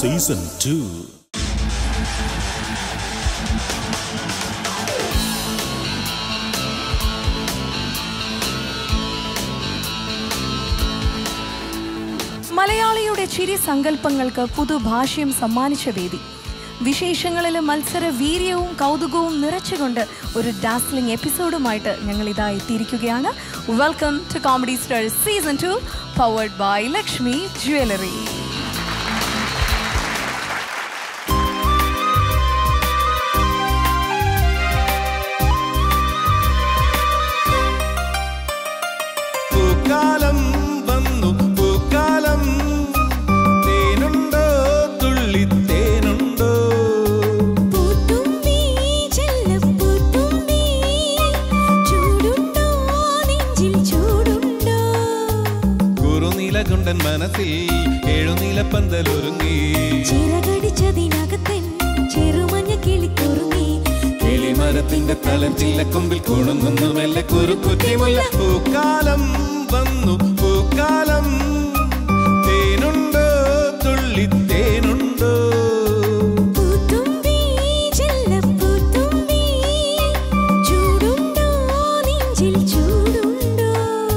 Season two മലയാളിയുടെ ചിരി സങ്കല്പങ്ങൾക്ക് പുതുഭാഷ്യം സമ്മാനിച്ച വേദി വിശേഷങ്ങളിലെ മത്സര വീര്യവും കൗതുകവും നിറച്ചുകൊണ്ട് ഒരു ഡാസ്ലിംഗ് എപ്പിസോഡുമായിട്ട് ഞങ്ങൾ ഇതാ എത്തിയിരിക്കുകയാണ് welcome to comedy star season two powered by Lakshmi jewellery പൂക്കാലം വന്നു പൂക്കാലം തേനുണ്ടോ തുള്ളി തേനുണ്ടോ പൂത്തുമ്പി ചെല്ലപ്പൂത്തുമ്പി ചൂടുണ്ടോ നെഞ്ചിൽ ചൂടുണ്ടോ കുറുനീലകുണ്ടൻ മനസ്സിൽ എഴുനീലപ്പന്തലൊരുങ്ങി ചിറകടിച്ചതിനകത്തൻ ചെറുമഞ്ഞ കിളിക്കുറുങ്ങി കിളിമരത്തിന്റെ തലം ചില്ലക്കൊമ്പിൽ കുണുങ്ങുന്നു മെല്ലെ കുറുക്കുറ്റിമുല്ല പൂക്കാലം വന്നു പൂക്കാലം തേനുണ്ടോ തുള്ളി തേനുണ്ടോ പൂത്തുമ്പി ചെല്ലപ്പൂത്തുമ്പി ചൂടുണ്ടോ നെഞ്ചിൽ ചൂടുണ്ടോ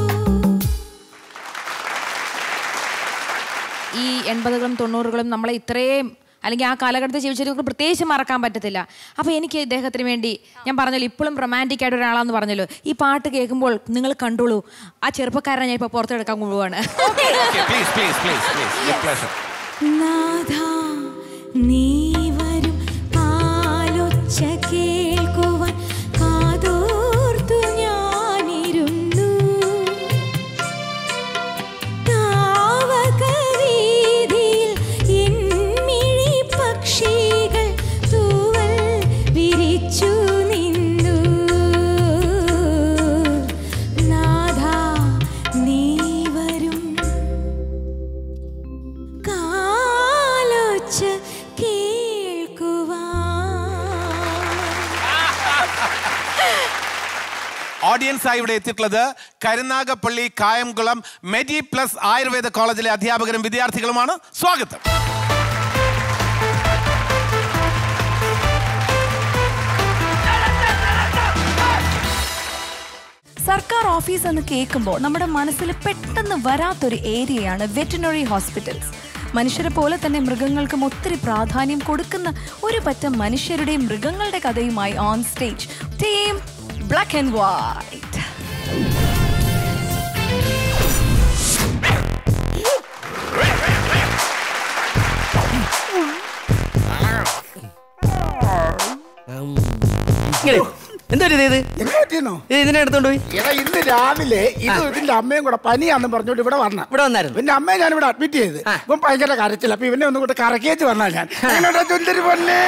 ഈ എൺപതുകളും തൊണ്ണൂറുകളും നമ്മളെ ഇത്രയും അല്ലെങ്കിൽ ആ കാലഘട്ടത്തിൽ ജീവിച്ചവർക്ക് പ്രത്യേകിച്ച് മറക്കാൻ പറ്റത്തില്ല അപ്പോൾ എനിക്ക് ഇദ്ദേഹത്തിന് വേണ്ടി ഞാൻ പറഞ്ഞല്ലോ ഇപ്പോഴും റൊമാൻറ്റിക് ആയിട്ട് ഒരാളാന്ന് പറഞ്ഞല്ലോ ഈ പാട്ട് കേൾക്കുമ്പോൾ നിങ്ങൾ കണ്ടോളൂ ആ ചെറുപ്പക്കാരനെ ഞാൻ ഇപ്പോൾ പുറത്തെടുക്കാൻ കൊണ്ടുപോവാണ് പ്ലീസ് പ്ലീസ് പ്ലീസ് പ്ലീസ് നാഥാ നീ വരും പാലൊച്ച കേൾക്കുവാൻ കാതോർത്തു ഞാനിരുന്നു താവകവീതിയിൽ എന്മിഴി പക്ഷികൾ തൂവൽ വിരിച്ചു നിന്നു നാഥാ നീ വരും കാലൊച്ച കേൾക്കുവാൻ ഓഡിയൻസ് ആയി ഇവിടെ എത്തിയിട്ടുള്ളത് കരുനാഗപ്പള്ളി കായംകുളം മെഡി പ്ലസ് ആയുർവേദ കോളേജിലെ അധ്യാപകരും വിദ്യാർത്ഥികളുമാണ് സ്വാഗതം സർക്കാർ ഓഫീസ് എന്ന് കേൾക്കുമ്പോൾ നമ്മുടെ മനസ്സിൽ പെട്ടെന്ന് വരാത്തൊരു ഏരിയയാണ് വെറ്റിനറി ഹോസ്പിറ്റൽസ് മനുഷ്യരെ പോലെ തന്നെ മൃഗങ്ങൾക്കും ഒത്തിരി പ്രാധാന്യം കൊടുക്കുന്ന ഒരു പറ്റം മനുഷ്യരുടെയും മൃഗങ്ങളുടെ കഥയുമായി on stage team black and white എന്താ ഇത് ഇത് എങ്ങോട്ടേനോ ഇത് ഇതിനെ എടുത്തോണ്ട് പോയി എടാ ഇന്ന് രാവിലെ ഇത് ഇതിന്റെ അമ്മയും കൂടെ പനിയാന്ന് പറഞ്ഞോണ്ട് ഇവിടെ വന്ന ഇവിടെ വന്നായിരുന്നു പിന്നെ അമ്മയെ ഞാൻ ഇവിടെ അഡ്മിറ്റ് ചെയ്ത് ആ. ഇപ്പം ഭയങ്കര കരച്ചില്ല അപ്പൊ ഇവനെ ഒന്നും കൂടെ കറക്കേച്ച് വന്നാ ഞാൻ എങ്ങോട്ടാ ചുന്ദരി പൊന്നേ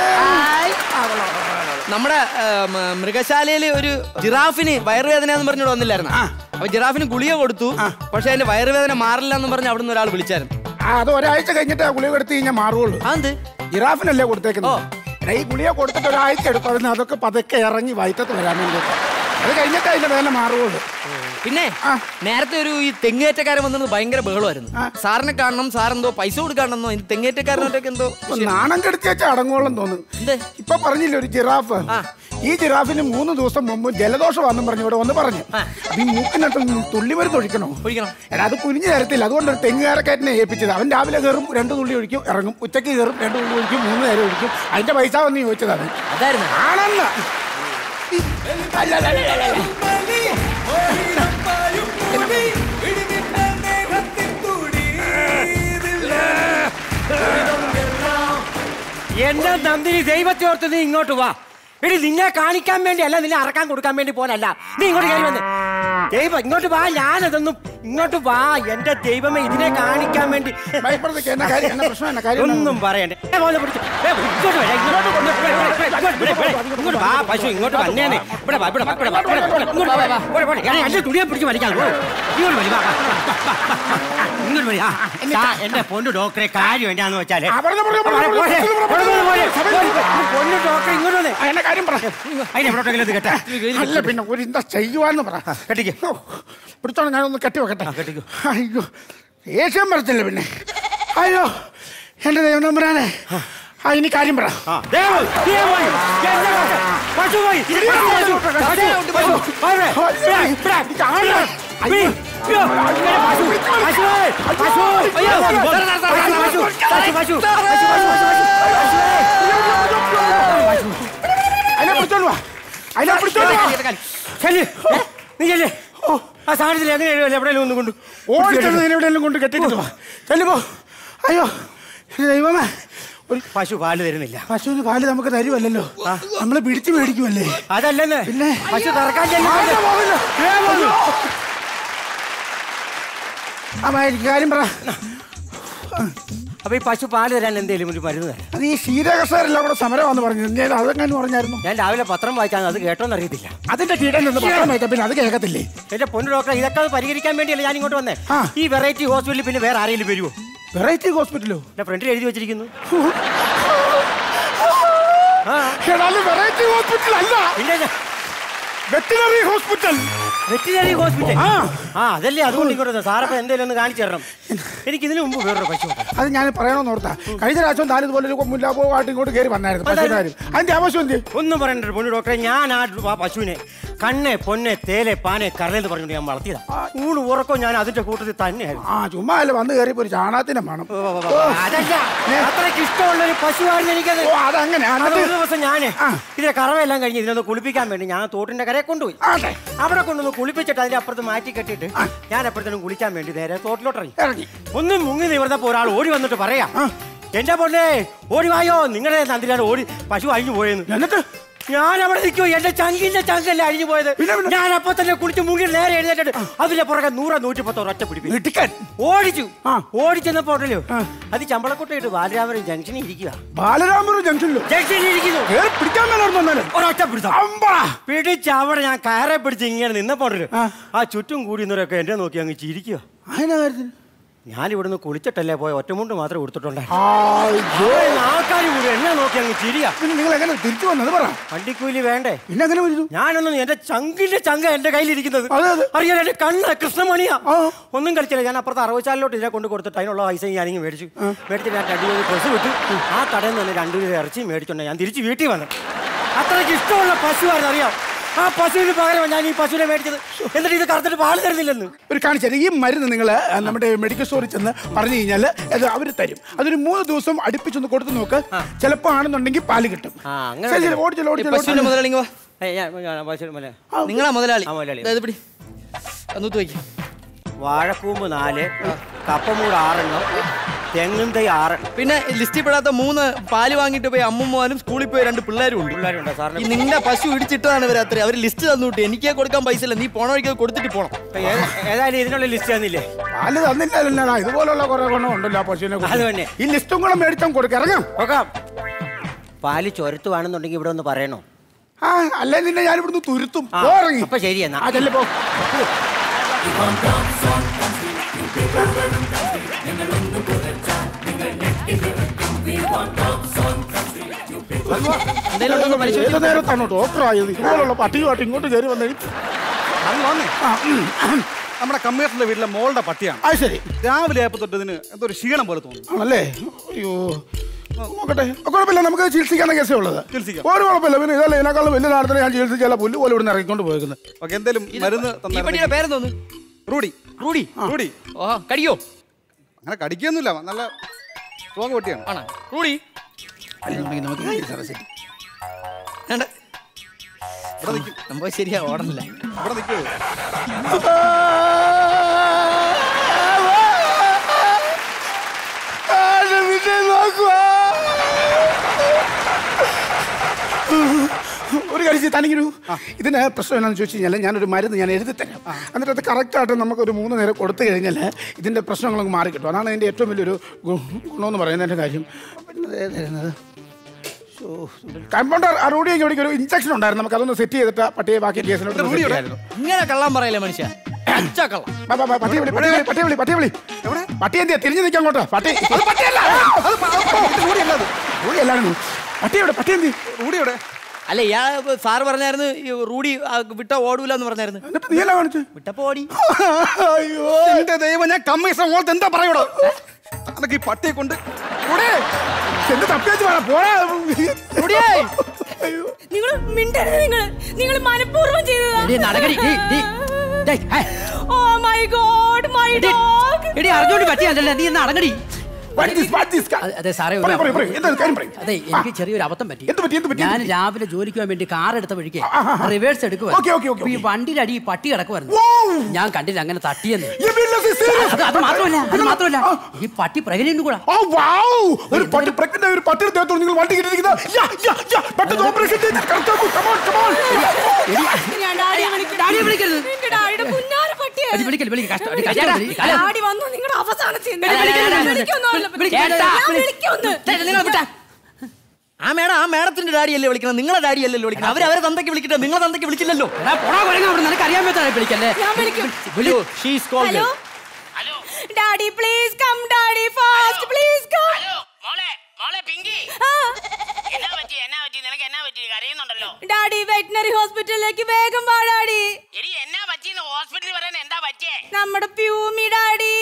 നമ്മുടെ ആ, മ- മൃഗശാലയില് ഒരു ജിറാഫിന് വയറുവേദന എന്ന് പറഞ്ഞോട് വന്നില്ലായിരുന്നു ആ. അപ്പൊ ജിറാഫിന് ഗുളിക കൊടുത്തു ആ. പക്ഷെ അതിന്റെ വയറുവേദന മാറില്ല എന്ന് പറഞ്ഞ് അവിടുന്ന് ഒരാൾ വിളിച്ചായിരുന്നു ആ, അത് ഒരാഴ്ച കഴിഞ്ഞിട്ട് ആ ഗുളിക എടുത്ത് കഴിഞ്ഞാൽ മാറുള്ളൂ അതെന്ത് ജിറാഫിനല്ലേ കൊടുത്തേക്കുന്നത് എടാ, ഈ ഗുളിക കൊടുത്തിട്ട് ഒരാഴ്ച എടുക്കും അതിന് അതൊക്കെ പതുക്കെ ഇറങ്ങി വയറ്റത്ത് വരാൻ വേണ്ടി അത് കഴിഞ്ഞിട്ട് അതിന്റെ വേദന മാറുള്ളൂ പിന്നെ ആ. നേരത്തെ ഒരു ഈ തെങ്ങേറ്റക്കാരൻ വന്നത് ഭയങ്കര ബഹളമായിരുന്നു ആ. സാറിനെ കാണണം സാറെന്തോ പൈസ കൊടുക്കാണെന്നോ ഇത് തെങ്ങേറ്റക്കാരനൊക്കെ എന്തോ ഇപ്പൊ നാണം കെടുത്തി വെച്ച അടങ്ങോളം തോന്നുന്നു എന്ത്? ഇപ്പൊ പറഞ്ഞില്ലേ ഒരു ജിറാഫ് ആ. ഈ ജിറാഫിന് മൂന്ന് ദിവസം മുമ്പ് ജലദോഷം വന്നും പറഞ്ഞു ഇവിടെ ഒന്ന് പറഞ്ഞു ആ. അപ്പൊ ഈ മൂക്കിനകത്ത് തുള്ളി മരുന്ന് ഒഴിക്കണോ ഒഴിക്കണം എടാ അത് കുനിഞ്ഞു തരത്തില്ല അതുകൊണ്ട് ഒരു തെങ്ങുകാരക്കാരനെ ഏൽപ്പിച്ചത് അവൻ രാവിലെ കയറും രണ്ട് തുള്ളി ഒഴിക്കും ഇറങ്ങും ഉച്ചയ്ക്ക് കയറും രണ്ട് തുള്ളി ഒഴിക്കും മൂന്ന് നേരം ഒഴിക്കും അതിന്റെ പൈസ വന്ന് ചോദിച്ചതാണ് അതായിരുന്നു ആണെന്ന് അല്ല, അല്ല, അല്ല, അല്ല, അല്ല. എന്റെ നന്ദിനി ദൈവത്തെ ഓർത്ത് നീ ഇങ്ങോട്ട് വാ എടി നിന്നെ കാണിക്കാൻ വേണ്ടി അല്ല നിന്നെ അറക്കാൻ കൊടുക്കാൻ വേണ്ടി പോലല്ല നീ ഇങ്ങോട്ട് കയറി വന്ന് ദൈവം ഇങ്ങോട്ട് വാ ഞാനതൊന്നും ഇങ്ങോട്ട് വാ എന്റെ ദൈവമേ ഇതിനെ കാണിക്കാൻ വേണ്ടി ഭയപ്പെടുന്നതൊക്കെ എന്നാ കാര്യം എന്നാ പ്രശ്നം എന്നാ കാര്യം എന്നാ? ഒന്നും പറയണ്ടേ ഏ, മോനെ പിടിച്ച്. ഏ, ഇങ്ങോട്ട് വരാം, ഇങ്ങോട്ട് വന്ന് ഇവിടെ, ഇവിടെ, ഇവിടെ, ഇവിടെ, ഇവിടെ, ഇവിടെ. ഇങ്ങോട്ട് വാ പശു ഇങ്ങോട്ട് വന്നേനെ ഇവിടെ വാ ഇവിടെ വാ ഇവിടെ വാ ഇവിടെ വാ, ഇവിടെ, ഇങ്ങോട്ട് വാ, വാ, ഇവിടെ, ഇവിടെ. എടാ, എന്റെ തുണിയെ പിടിച്ച് വലിക്കാൻ പോ. ഇങ്ങോട്ട് വരി, വാ, വാ, വാ, വാ, വാ, വാ. ഇങ്ങോട്ട് വരി, ആ. ദാ, എന്റെ പൊന്നു ഡോക്ടറെ കാര്യം എന്നാന്ന് വെച്ചാല് ആ, പറഞ്ഞോ, പറഞ്ഞോ, പറഞ്ഞോ, പോരെ, പോരെ, പറഞ്ഞോ, പോരെ, പറഞ്ഞോ, പോരെ, പറഞ്ഞോ, പോരെ. പറഞ്ഞോ. പൊന്നു ഡോക്ടറെ ഇങ്ങോട്ട് വന്നേ ആ, എന്നാ കാര്യം പറ അതിനെ എവിടോട്ടെങ്കിലും ഇത് കേട്ടാ അല്ല പിന്നെ ഒരു എന്താ ചെയ്യുവാന്ന് പറ കെട്ടിക്ക്. ഓ, പിടിച്ചോണം ഞാനൊന്ന് കെട്ടി വെക്കട്ടെ കെട്ടിക്കോ. അയ്യോ ദേഷ്യം വരത്തില്ല പിന്നെ അയ്യോ എന്റെ ദൈവം നമ്പരാനെ ആ ഇനി കാര്യം പറ ആ, ദേ പോയി, ദേ പോയി. എന്റെ പശു, പശു പോയി. പശു, പശു, പശു, പശു. പോരെ. ഇവിടെ, ഇവിടെ. പിടി. അയ്യോ, ഇങ്ങനെ പശു, പശു, പശു. അയ്യോ, പശു, പശു, പശു, പശു, പശു, പശു. അതിനെ പിടിച്ചോണ്ട് വാ അതിനെ പിടിച്ചോണ്ട് വാ ചെല്ല്. ഏ, നീ ചെല്ല്. ആ സാധനത്തിൽ എങ്ങനെ എവിടെയെങ്കിലും ഒന്ന് കൊണ്ട് ഓടിച്ചത് എവിടെയെങ്കിലും കൊണ്ട് കെട്ടിട്ട് വാ ചെല്ലുപോ അയ്യോ എന്റെ ദൈവമേ ഒരു പശു പാല് തരുന്നില്ല പശുവിന് പാല് നമുക്ക് തരുമല്ലോ നമ്മള് പിടിച്ചു മേടിക്കുമല്ലേ അതല്ലെന്ന് പിന്നെ? പശു കറക്കാൻ ആ, ചെല്ലുന്നുണ്ട്. പോകില്ല. ദേ പോന്നു. അമ്മ എനിക്ക് കാര്യം പറ അപ്പൊ ഈ പശു പാല് തരാൻ എന്തേലും ഒരു മരുന്ന് തരാം അത് ഈ ക്ഷീരകർഷകരെല്ലാം കൂടെ സമരമാന്ന് പറഞ്ഞു ഞാൻ അതെങ്ങനെ പറഞ്ഞായിരുന്നു ഞാൻ രാവിലെ പത്രം വായിച്ചാൽ അത് കേട്ടോന്ന് അറിയത്തില്ല അതിന്റെ കീടം നിന്ന് പത്രം വായിച്ചാ പിന്നെ അത് കേൾക്കത്തില്ലേ എന്റെ പൊന്നു ഡോക്ടർ ഇതൊക്കെ ഒന്ന് പരിഹരിക്കാൻ വേണ്ടിയല്ല ഞാൻ ഇങ്ങോട്ട് വന്നേ ആ. ഈ വെറൈറ്റി ഹോസ്പിറ്റലിൽ പിന്നെ വേറെ ആരെങ്കിലും വരുമോ വെറൈറ്റി ഹോസ്പിറ്റലോ എന്റെ ഫ്രണ്ടിൽ എഴുതി വെച്ചിരിക്കുന്നു ആ ഏതായാലും വെറൈറ്റി ഹോസ്പിറ്റൽ അല്ല പിന്നെ വെറ്റിനറി ഹോസ്പിറ്റൽ വെറ്റിനറി ഹോസ്പിറ്റൽ ആ. ആ അതല്ലേ അതുകൊണ്ട് ഇങ്ങോട്ട് വന്നത്. സാറപ്പ എന്തേലും ഒന്ന് കാണിച്ചു തരണം എനിക്ക് ഇതിനു മുമ്പ് വേറൊരു പശു ഉണ്ട്. അത് ഞാൻ പറയണമെന്ന് ഓർത്താ കഴിഞ്ഞ പ്രാവശ്യം താൻ ഇതുപോലെ ഒരു മുല്ലാപ്പോയിട്ട് ഇങ്ങോട്ട് കയറി വന്നായിരുന്നു പശുവിന്റെ കാര്യം അതിന്റെ ആവശ്യം എന്ത് ഒന്നും പറയണ്ട പൊന്നു ഡോക്ടറെ ഞാൻ ആ ആ പശുവിനെ കണ്ണെ പൊന്നെ തേലെ പാനെ കരലെന്ന് പറഞ്ഞുകൊണ്ട് ഞാൻ വളർത്തിയതാ ഊണ് ഉറക്കം ഞാൻ അതിന്റെ കൂട്ടത്തിൽ തന്നെയായിരുന്നു ആ ചുമ്മാ അല്ല വന്ന് കയറിയപ്പോ ഒരു ചാണാത്തിന്റെ മണം അതല്ല അത്രയ്ക്ക് ഇഷ്ടമുള്ള ഒരു പശുവായിരുന്നു എനിക്കത് ഓ അതങ്ങനെ അത് അതിനകത്ത് ഒരു ദിവസം ഞാന് ആ. ഇതിന്റെ കറവെല്ലാം കഴിഞ്ഞ് ഇതിനൊന്ന് കുളിപ്പിക്കാൻ വേണ്ടി ഞാൻ തോട്ടിന്റെ കരയെ കൊണ്ടുപോയി ആട്ടെ അവിടെ കൊണ്ടൊന്ന് കുളിപ്പിച്ചിട്ട് അതിന്റെ അപ്പുറത്ത് മാറ്റി കെട്ടിയിട്ട് ഞാൻ അപ്പുറത്തേനും കുളിക്കാൻ വേണ്ടി നേരെ തോട്ടിലോട്ട് ഇറങ്ങി ഇറങ്ങി ഒന്നും മുങ്ങി നിവർന്നപ്പോ ഒരാൾ ഓടി വന്നിട്ട് പറയാ എന്റെ പൊന്നെ ഓടി വായോ നിങ്ങളുടെ നന്ദിലാണ് ഓടി പശു അഴിഞ്ഞു പോയെന്ന് എന്നിട്ട് ഞാൻ അവിടെ നിൽക്കുമോ എന്റെ ചങ്കിന്റെ ചങ്കല്ലേ അഴിഞ്ഞു പോയത് പിന്നെ, പിന്നെ? ഞാൻ അപ്പൊ തന്നെ കുളിച്ച് മുങ്ങി നേരെ എഴുന്നേറ്റിട്ട് അതിന്റെ പുറകെ നൂറ നൂറ്റി പത്തോ ഒറ്റ പിടിപ്പിച്ചു ഇട്ടിക്കൻ ഓടിച്ചു ആ. ഓടിച്ചെന്നപ്പോ ഉണ്ടല്ലോ അത് ചമ്പളക്കൊട്ടയിട്ട് ബാലരാമരം ജംഗ്ഷനിൽ ഇരിക്കുക ബാലരാമപുരം ജംഗ്ഷനിലോ ജംഗ്ഷനിൽ ഇരിക്കുന്നു കയറി പിടിക്കാൻ മേലായിരുന്നു എന്നാലും ഒരൊറ്റ പിടുത്തം അമ്പാ പിടിച്ച് അവിടെ ഞാൻ കയറെ പിടിച്ച് ഇങ്ങനെ നിന്നപ്പോ ഉണ്ടല്ലോ, ആ. ആ ചുറ്റും കൂടി നിന്നവരൊക്കെ എന്നെ നോക്കി അങ്ങ് ചിരിക്കുക അതിന്റെ കാര്യത്തിന് ഞാൻ ഇവിടുന്ന് കുളിച്ചിട്ടല്ലേ പോയ ഒറ്റമുണ്ട് മാത്രമേ കൊടുത്തിട്ടുണ്ടായിരുന്നു അയ്യോ. ആൾക്കാർ കൂടി എന്നെ നോക്കി അങ്ങ് ചിരിയ പിന്നെ നിങ്ങൾ എങ്ങനെ തിരിച്ചു വന്നത് പറ വണ്ടിക്കൂലി വേണ്ടേ പിന്നെ എങ്ങനെ വരുന്നു ഞാനൊന്നും എന്റെ ചങ്കിന്റെ ചങ്ക എന്റെ കയ്യിലിരിക്കുന്നത് അതെ, അതെ. അറിയാൻ എന്റെ കണ്ണ് കൃഷ്ണമണിയാ ആ. ഒന്നും കളിച്ചില്ല ഞാൻ അപ്പുറത്ത് അറുപച്ചാലിലോട്ട് ഇതിനെ കൊണ്ട് കൊടുത്തിട്ട് അതിനുള്ള പൈസ ഞാനിങ്ങ് മേടിച്ചു മേടിച്ച് ഞാൻ രണ്ട് ജോലി ഡ്രസ്സ് വിട്ടു ആ കടയിൽ നിന്ന് തന്നെ രണ്ടു കിലോ ഇറച്ചി മേടിച്ചോണ്ട് ഞാൻ തിരിച്ച് വീട്ടിൽ വന്നു അത്രയ്ക്ക് ഇഷ്ടമുള്ള പശുവായിരുന്നു അറിയാം ആ പശുവിന് പകരം ഞാൻ ഈ പശുവിനെ മേടിച്ചത് എന്നിട്ട് ഇത് കറുത്തിട്ട് പാല് തരുന്നില്ലെന്ന് ഒരു കാണിച്ചാൽ ഈ മരുന്ന് നിങ്ങൾ നമ്മുടെ മെഡിക്കൽ സ്റ്റോറിൽ ചെന്ന് പറഞ്ഞു കഴിഞ്ഞാൽ അത് അവർ തരും അതൊരു മൂന്ന് ദിവസം അടുപ്പിച്ചൊന്ന് കൊടുത്തു നോക്ക് ചിലപ്പോൾ ആണെന്നുണ്ടെങ്കിൽ പാല് കിട്ടും ആ, അങ്ങനെ ശരി, ശരി, ഓടിച്ചോളൂ, ഓടിച്ചോളൂ, പശുവിന്റെ ഓടിച്ചോളൂ. മുതലാളി ഇങ്ങ് വാ. ഏയ് ഞാൻ- ഞാൻ പശുവിന് മേലെ. നിങ്ങളാ മുതലാളി ആ, മുതലാളി. അതായത് പിടി അന്നൂത്ത് വയ്ക്കും വാഴക്കൂമ്പ് നാല് കപ്പമൂട് ആറെണ്ണം തെങ്ങും തൈ ആറെണ്ണം പിന്നെ ലിസ്റ്റിൽ പെടാത്ത മൂന്ന് പാല് വാങ്ങിയിട്ട് പോയി അമ്മൂമ്മനും സ്കൂളിൽ പോയി രണ്ട് പിള്ളേരും ഉണ്ട് പിള്ളേരുണ്ടോ ഈ സാറിന് നിന്റെ പശു ഇടിച്ചിട്ടതാണ് ഇവർ അത്ര അവർ ലിസ്റ്റ് തന്നുവിട്ട് എനിക്ക് കൊടുക്കാൻ പൈസ ഇല്ല നീ പോണ വഴിക്ക് അത് കൊടുത്തിട്ട് പോണം ഏ- ഏതായാലും ഇതിനുള്ള ലിസ്റ്റ് തന്നില്ലേ പാല് തന്നില്ലല്ലോ ഇതുപോലുള്ള കുറെ ഗുണം ഉണ്ടല്ലോ ആ പശുവിനെ കൊണ്ട്. അത് തന്നെ. ഈ ലിസ്റ്റും കൂടെ മേടിച്ചാൽ കൊടുക്കാം ഇറങ്ങാം നോക്കാം പാല് ചൊരത്തുവാണെന്നുണ്ടെങ്കിൽ ഇവിടെ ഒന്ന് പറയണോ ആ അല്ലേ നിന്നെ ഞാൻ ഇവിടുന്ന് തുരുത്തും ആ, പോ ഇറങ്ങി അപ്പൊ ശരി എന്നാ. ആ ചെല്ലു, പോ ഏത് നേരത്താണോ ഡോക്ടർ ആയത് ഇതുപോലുള്ള പട്ടിയുമായിട്ട് ഇങ്ങോട്ട് കയറി വന്നേ അത് വന്നേ ആ ഉം. നമ്മുടെ കമ്മീഷണറുടെ വീട്ടിലെ മോളുടെ പട്ടിയാണ് അത് ശരി രാവിലെ ആയപ്പോ തൊട്ട് ഇതിന് എന്തോ ഒരു ക്ഷീണം പോലെ തോന്നുന്നു ആണല്ലേ അയ്യോ നോക്കട്ടെ കുഴപ്പമില്ല നമുക്ക് ചികിത്സിക്കാன കേസേ ഉള്ളത് ചികിത്സിക്കാം. ഒരു കുഴപ്പമില്ല പിന്നെ ഇതല്ല ഇതിനേക്കാളും വലിയ നാളത്തിന് ഞാൻ ചികിത്സിച്ചാല പുല്ല് പോലെ ഇവിടെ ഇറങ്ങിക്കൊണ്ട് പോയിരിക്കുന്നത് ഓക്കെ എന്തേലും മരുന്ന് ഈ പട്ടിയുടെ തന്നായിരുന്നു പേരെന്തോന്നു റൂഡി റൂഡി റൂഡി ഓ കടിയോ അങ്ങനെ കടിക്കൊന്നുമില്ല നല്ല സ്ട്രോങ് പട്ടിയാണ് ആണോ റൂഡി നമുക്ക് ചികിത്സ വേണ്ട ഇവിടെ നിൽക്കും നമുക്ക് ശരിയാ ഓടണില്ല ഇവിടെ നിൽക്കുമോ ഒരു കഴിച്ച് തനിക്കൊരു ഇതിന് പ്രശ്നം എന്താണെന്ന് ചോദിച്ചു കഴിഞ്ഞാൽ ഞാനൊരു മരുന്ന് ഞാൻ എഴുതി തരാം എന്നിട്ട് അത് കറക്റ്റായിട്ട് നമുക്കൊരു മൂന്ന് നേരം കൊടുത്തു കഴിഞ്ഞാൽ ഇതിൻ്റെ പ്രശ്നങ്ങളൊക്കെ മാറി കിട്ടും അതാണ് എൻ്റെ ഏറ്റവും വലിയൊരു ഗു- ഗുണമെന്ന് പറയുന്നതിൻ്റെ കാര്യം പിന്നെ ദേ തരുന്നത് കമ്പൗണ്ടർ ആ റൂഡി ജോഡിക്ക് ഒരു ഇഞ്ചക്ഷൻ ഉണ്ടായിരുന്നു നമുക്ക് അതൊന്ന് സെറ്റ് ചെയ്തിട്ട് ആ പട്ടിയെ ബാക്കി കേസിലോട്ട് set ചെയ്യാമായിരുന്നു. ഇങ്ങനെ കള്ളം പറയല്ലേ മനുഷ്യ അച്ഛ കള്ളം വാ, വാ, വാ, പട്ടിയെ വിളി, പട്ടിയെ വിളി, പട്ടിയെ വിളി, പട്ടിയെ വിളി. പട്ടി എന്തിയാ തിരിഞ്ഞു നിൽക്കാൻ അങ്ങോട്ട് പട്ടി അത് പട്ടിയല്ല അത് പ- അത് പ- ഇത് റൂഡിയല്ല അത്. റൂഡിയല്ലായിരുന്നു പട്ടി എവിടെ പട്ടി എന്തി റൂഡി എവിടെ അല്ല ഇയാ സാറ് പറഞ്ഞായിരുന്നു ഈ റൂഡി ആ, വിട്ട ഓടൂല എന്ന് പറഞ്ഞായിരുന്നു എന്നിട്ട് നീ എല്ലാം കാണിച്ചു വിട്ടപ്പോ ഓടി അയ്യോ എന്റെ ദൈവം ഞാൻ കമ്മീഷണർ മോളത്ത് എന്താ പറയൂടോ അനക്ക് ഈ പട്ടിയെ കൊണ്ട് കൂടെ എന്ത് തപ്പിയാച്ച് വേണം പോരാ നിങ്ങൾ മിണ്ടരുത് നിങ്ങൾ നിങ്ങൾ മനഃപൂർവ്വം ചെയ്തതാ എടീ, നടക്കടി, ഡീ, ഡീ. ഡേയ്, ഹേ. ഓ മൈ ഗോഡ് മൈ എടീ, ഡോഗ് എടീ അറിഞ്ഞോണ്ട് പറ്റിയതല്ല നീ ഒന്ന് അടങ്ങടി What is- what is- അതെ, അതെ സാറേ ഒരു പറയൂ, പറയൂ, പറയൂ. എന്താ കാര്യം പറയൂ. അതെ എനിക്ക് ചെറിയൊരു അബദ്ധം പറ്റി എന്ത് പറ്റി, എന്ത് പറ്റി, എന്ത് ഞാൻ പറ്റി? രാവിലെ ജോലിക്ക് പോകാൻ വേണ്ടി കാർ എടുത്ത വഴിക്ക് ആ, ആ, ആ. റിവേഴ്സ് എടുക്കുക ഓക്കേ, ഓക്കേ, ഓക്കേ, ഈ ഓക്കേ. വണ്ടിയുടെ അടി ഈ പട്ടി കിടക്കുമായിരുന്നു Wow. ഞാൻ കണ്ടില്ല അങ്ങനെ തട്ടിയെന്ന് You mean this is serious? അത് അത് മാത്രമല്ല അത് മാത്രമല്ല ആ. ഈ പട്ടി പ്രകടനം കൂടാ ഓ വൗ ഒരു പട്ടി പ്രഗ്നന്റ് ആയ ഒരു പട്ടിയുടെ ദേഹത്തോട് നിങ്ങൾ വണ്ടി കിട്ടിയിരിക്കുന്നത് യാ യാ യാ പെട്ടെന്ന് ഓപ്പറേഷൻ ചെയ്ത് കറക്റ്റാക്കൂ കമോൺ കമോൺ ഞാൻ ഡാഡിയെ വിളിക്കും. ഡാഡിയെ വിളിക്കരുത്. എന്റെ ഡാഡിയുടെ പുന്നാര പട്ടിയാണ്. അത് വിളിക്കല് വിളിക്കല് കഷ്ടം അടി, കഷ്ടം അടി, കല- ഡാഡി വന്നു നിങ്ങളുടെ അവസാനത്തെ വിളി, വിളി, വിളി, വിളി, വിളിക്കൊന്നുമല്ല. വിളി, കേട്ടാ, ഞാൻ വിളി. വിളിക്കൊന്ന്. ചേട്ടാ, നിങ്ങൾ വിട്ടാ. ആ മേഡം ആ മേഡത്തിന്റെ ഡാഡിയല്ലേ വിളിക്കണം നിങ്ങളെ ഡാഡിയല്ലേ വിളിക്കണം അവര് അവരെ തന്തയ്ക്ക് വിളിക്കട്ടെ നിങ്ങളെ തന്തയ്ക്ക് വിളിച്ചില്ലല്ലോ എടാ, പോടാ കുരങ്ങ അവിടെ നിനക്ക് അറിയാൻ പറ്റാതെ വിളിക്കല്ലേ ഞാൻ വിളിക്കും. വിളി. She's called hello daddy please come daddy fast please come hello മോളെ മോളെ പിങ്കി എന്നാ പറ്റി എന്നാ പറ്റി നിനക്ക് എന്നാ പറ്റി കരയുന്നുണ്ടല്ലോ ഡാഡി വെറ്റിനറി ഹോസ്പിറ്റലിലേക്ക് വേഗം വാ ഡാഡി എടി എന്നാ പറ്റിന്ന് ഹോസ്പിറ്റലിൽ പറയാൻ എന്താ പറ്റിയേ നമ്മുടെ പ്യൂമി ഡാഡി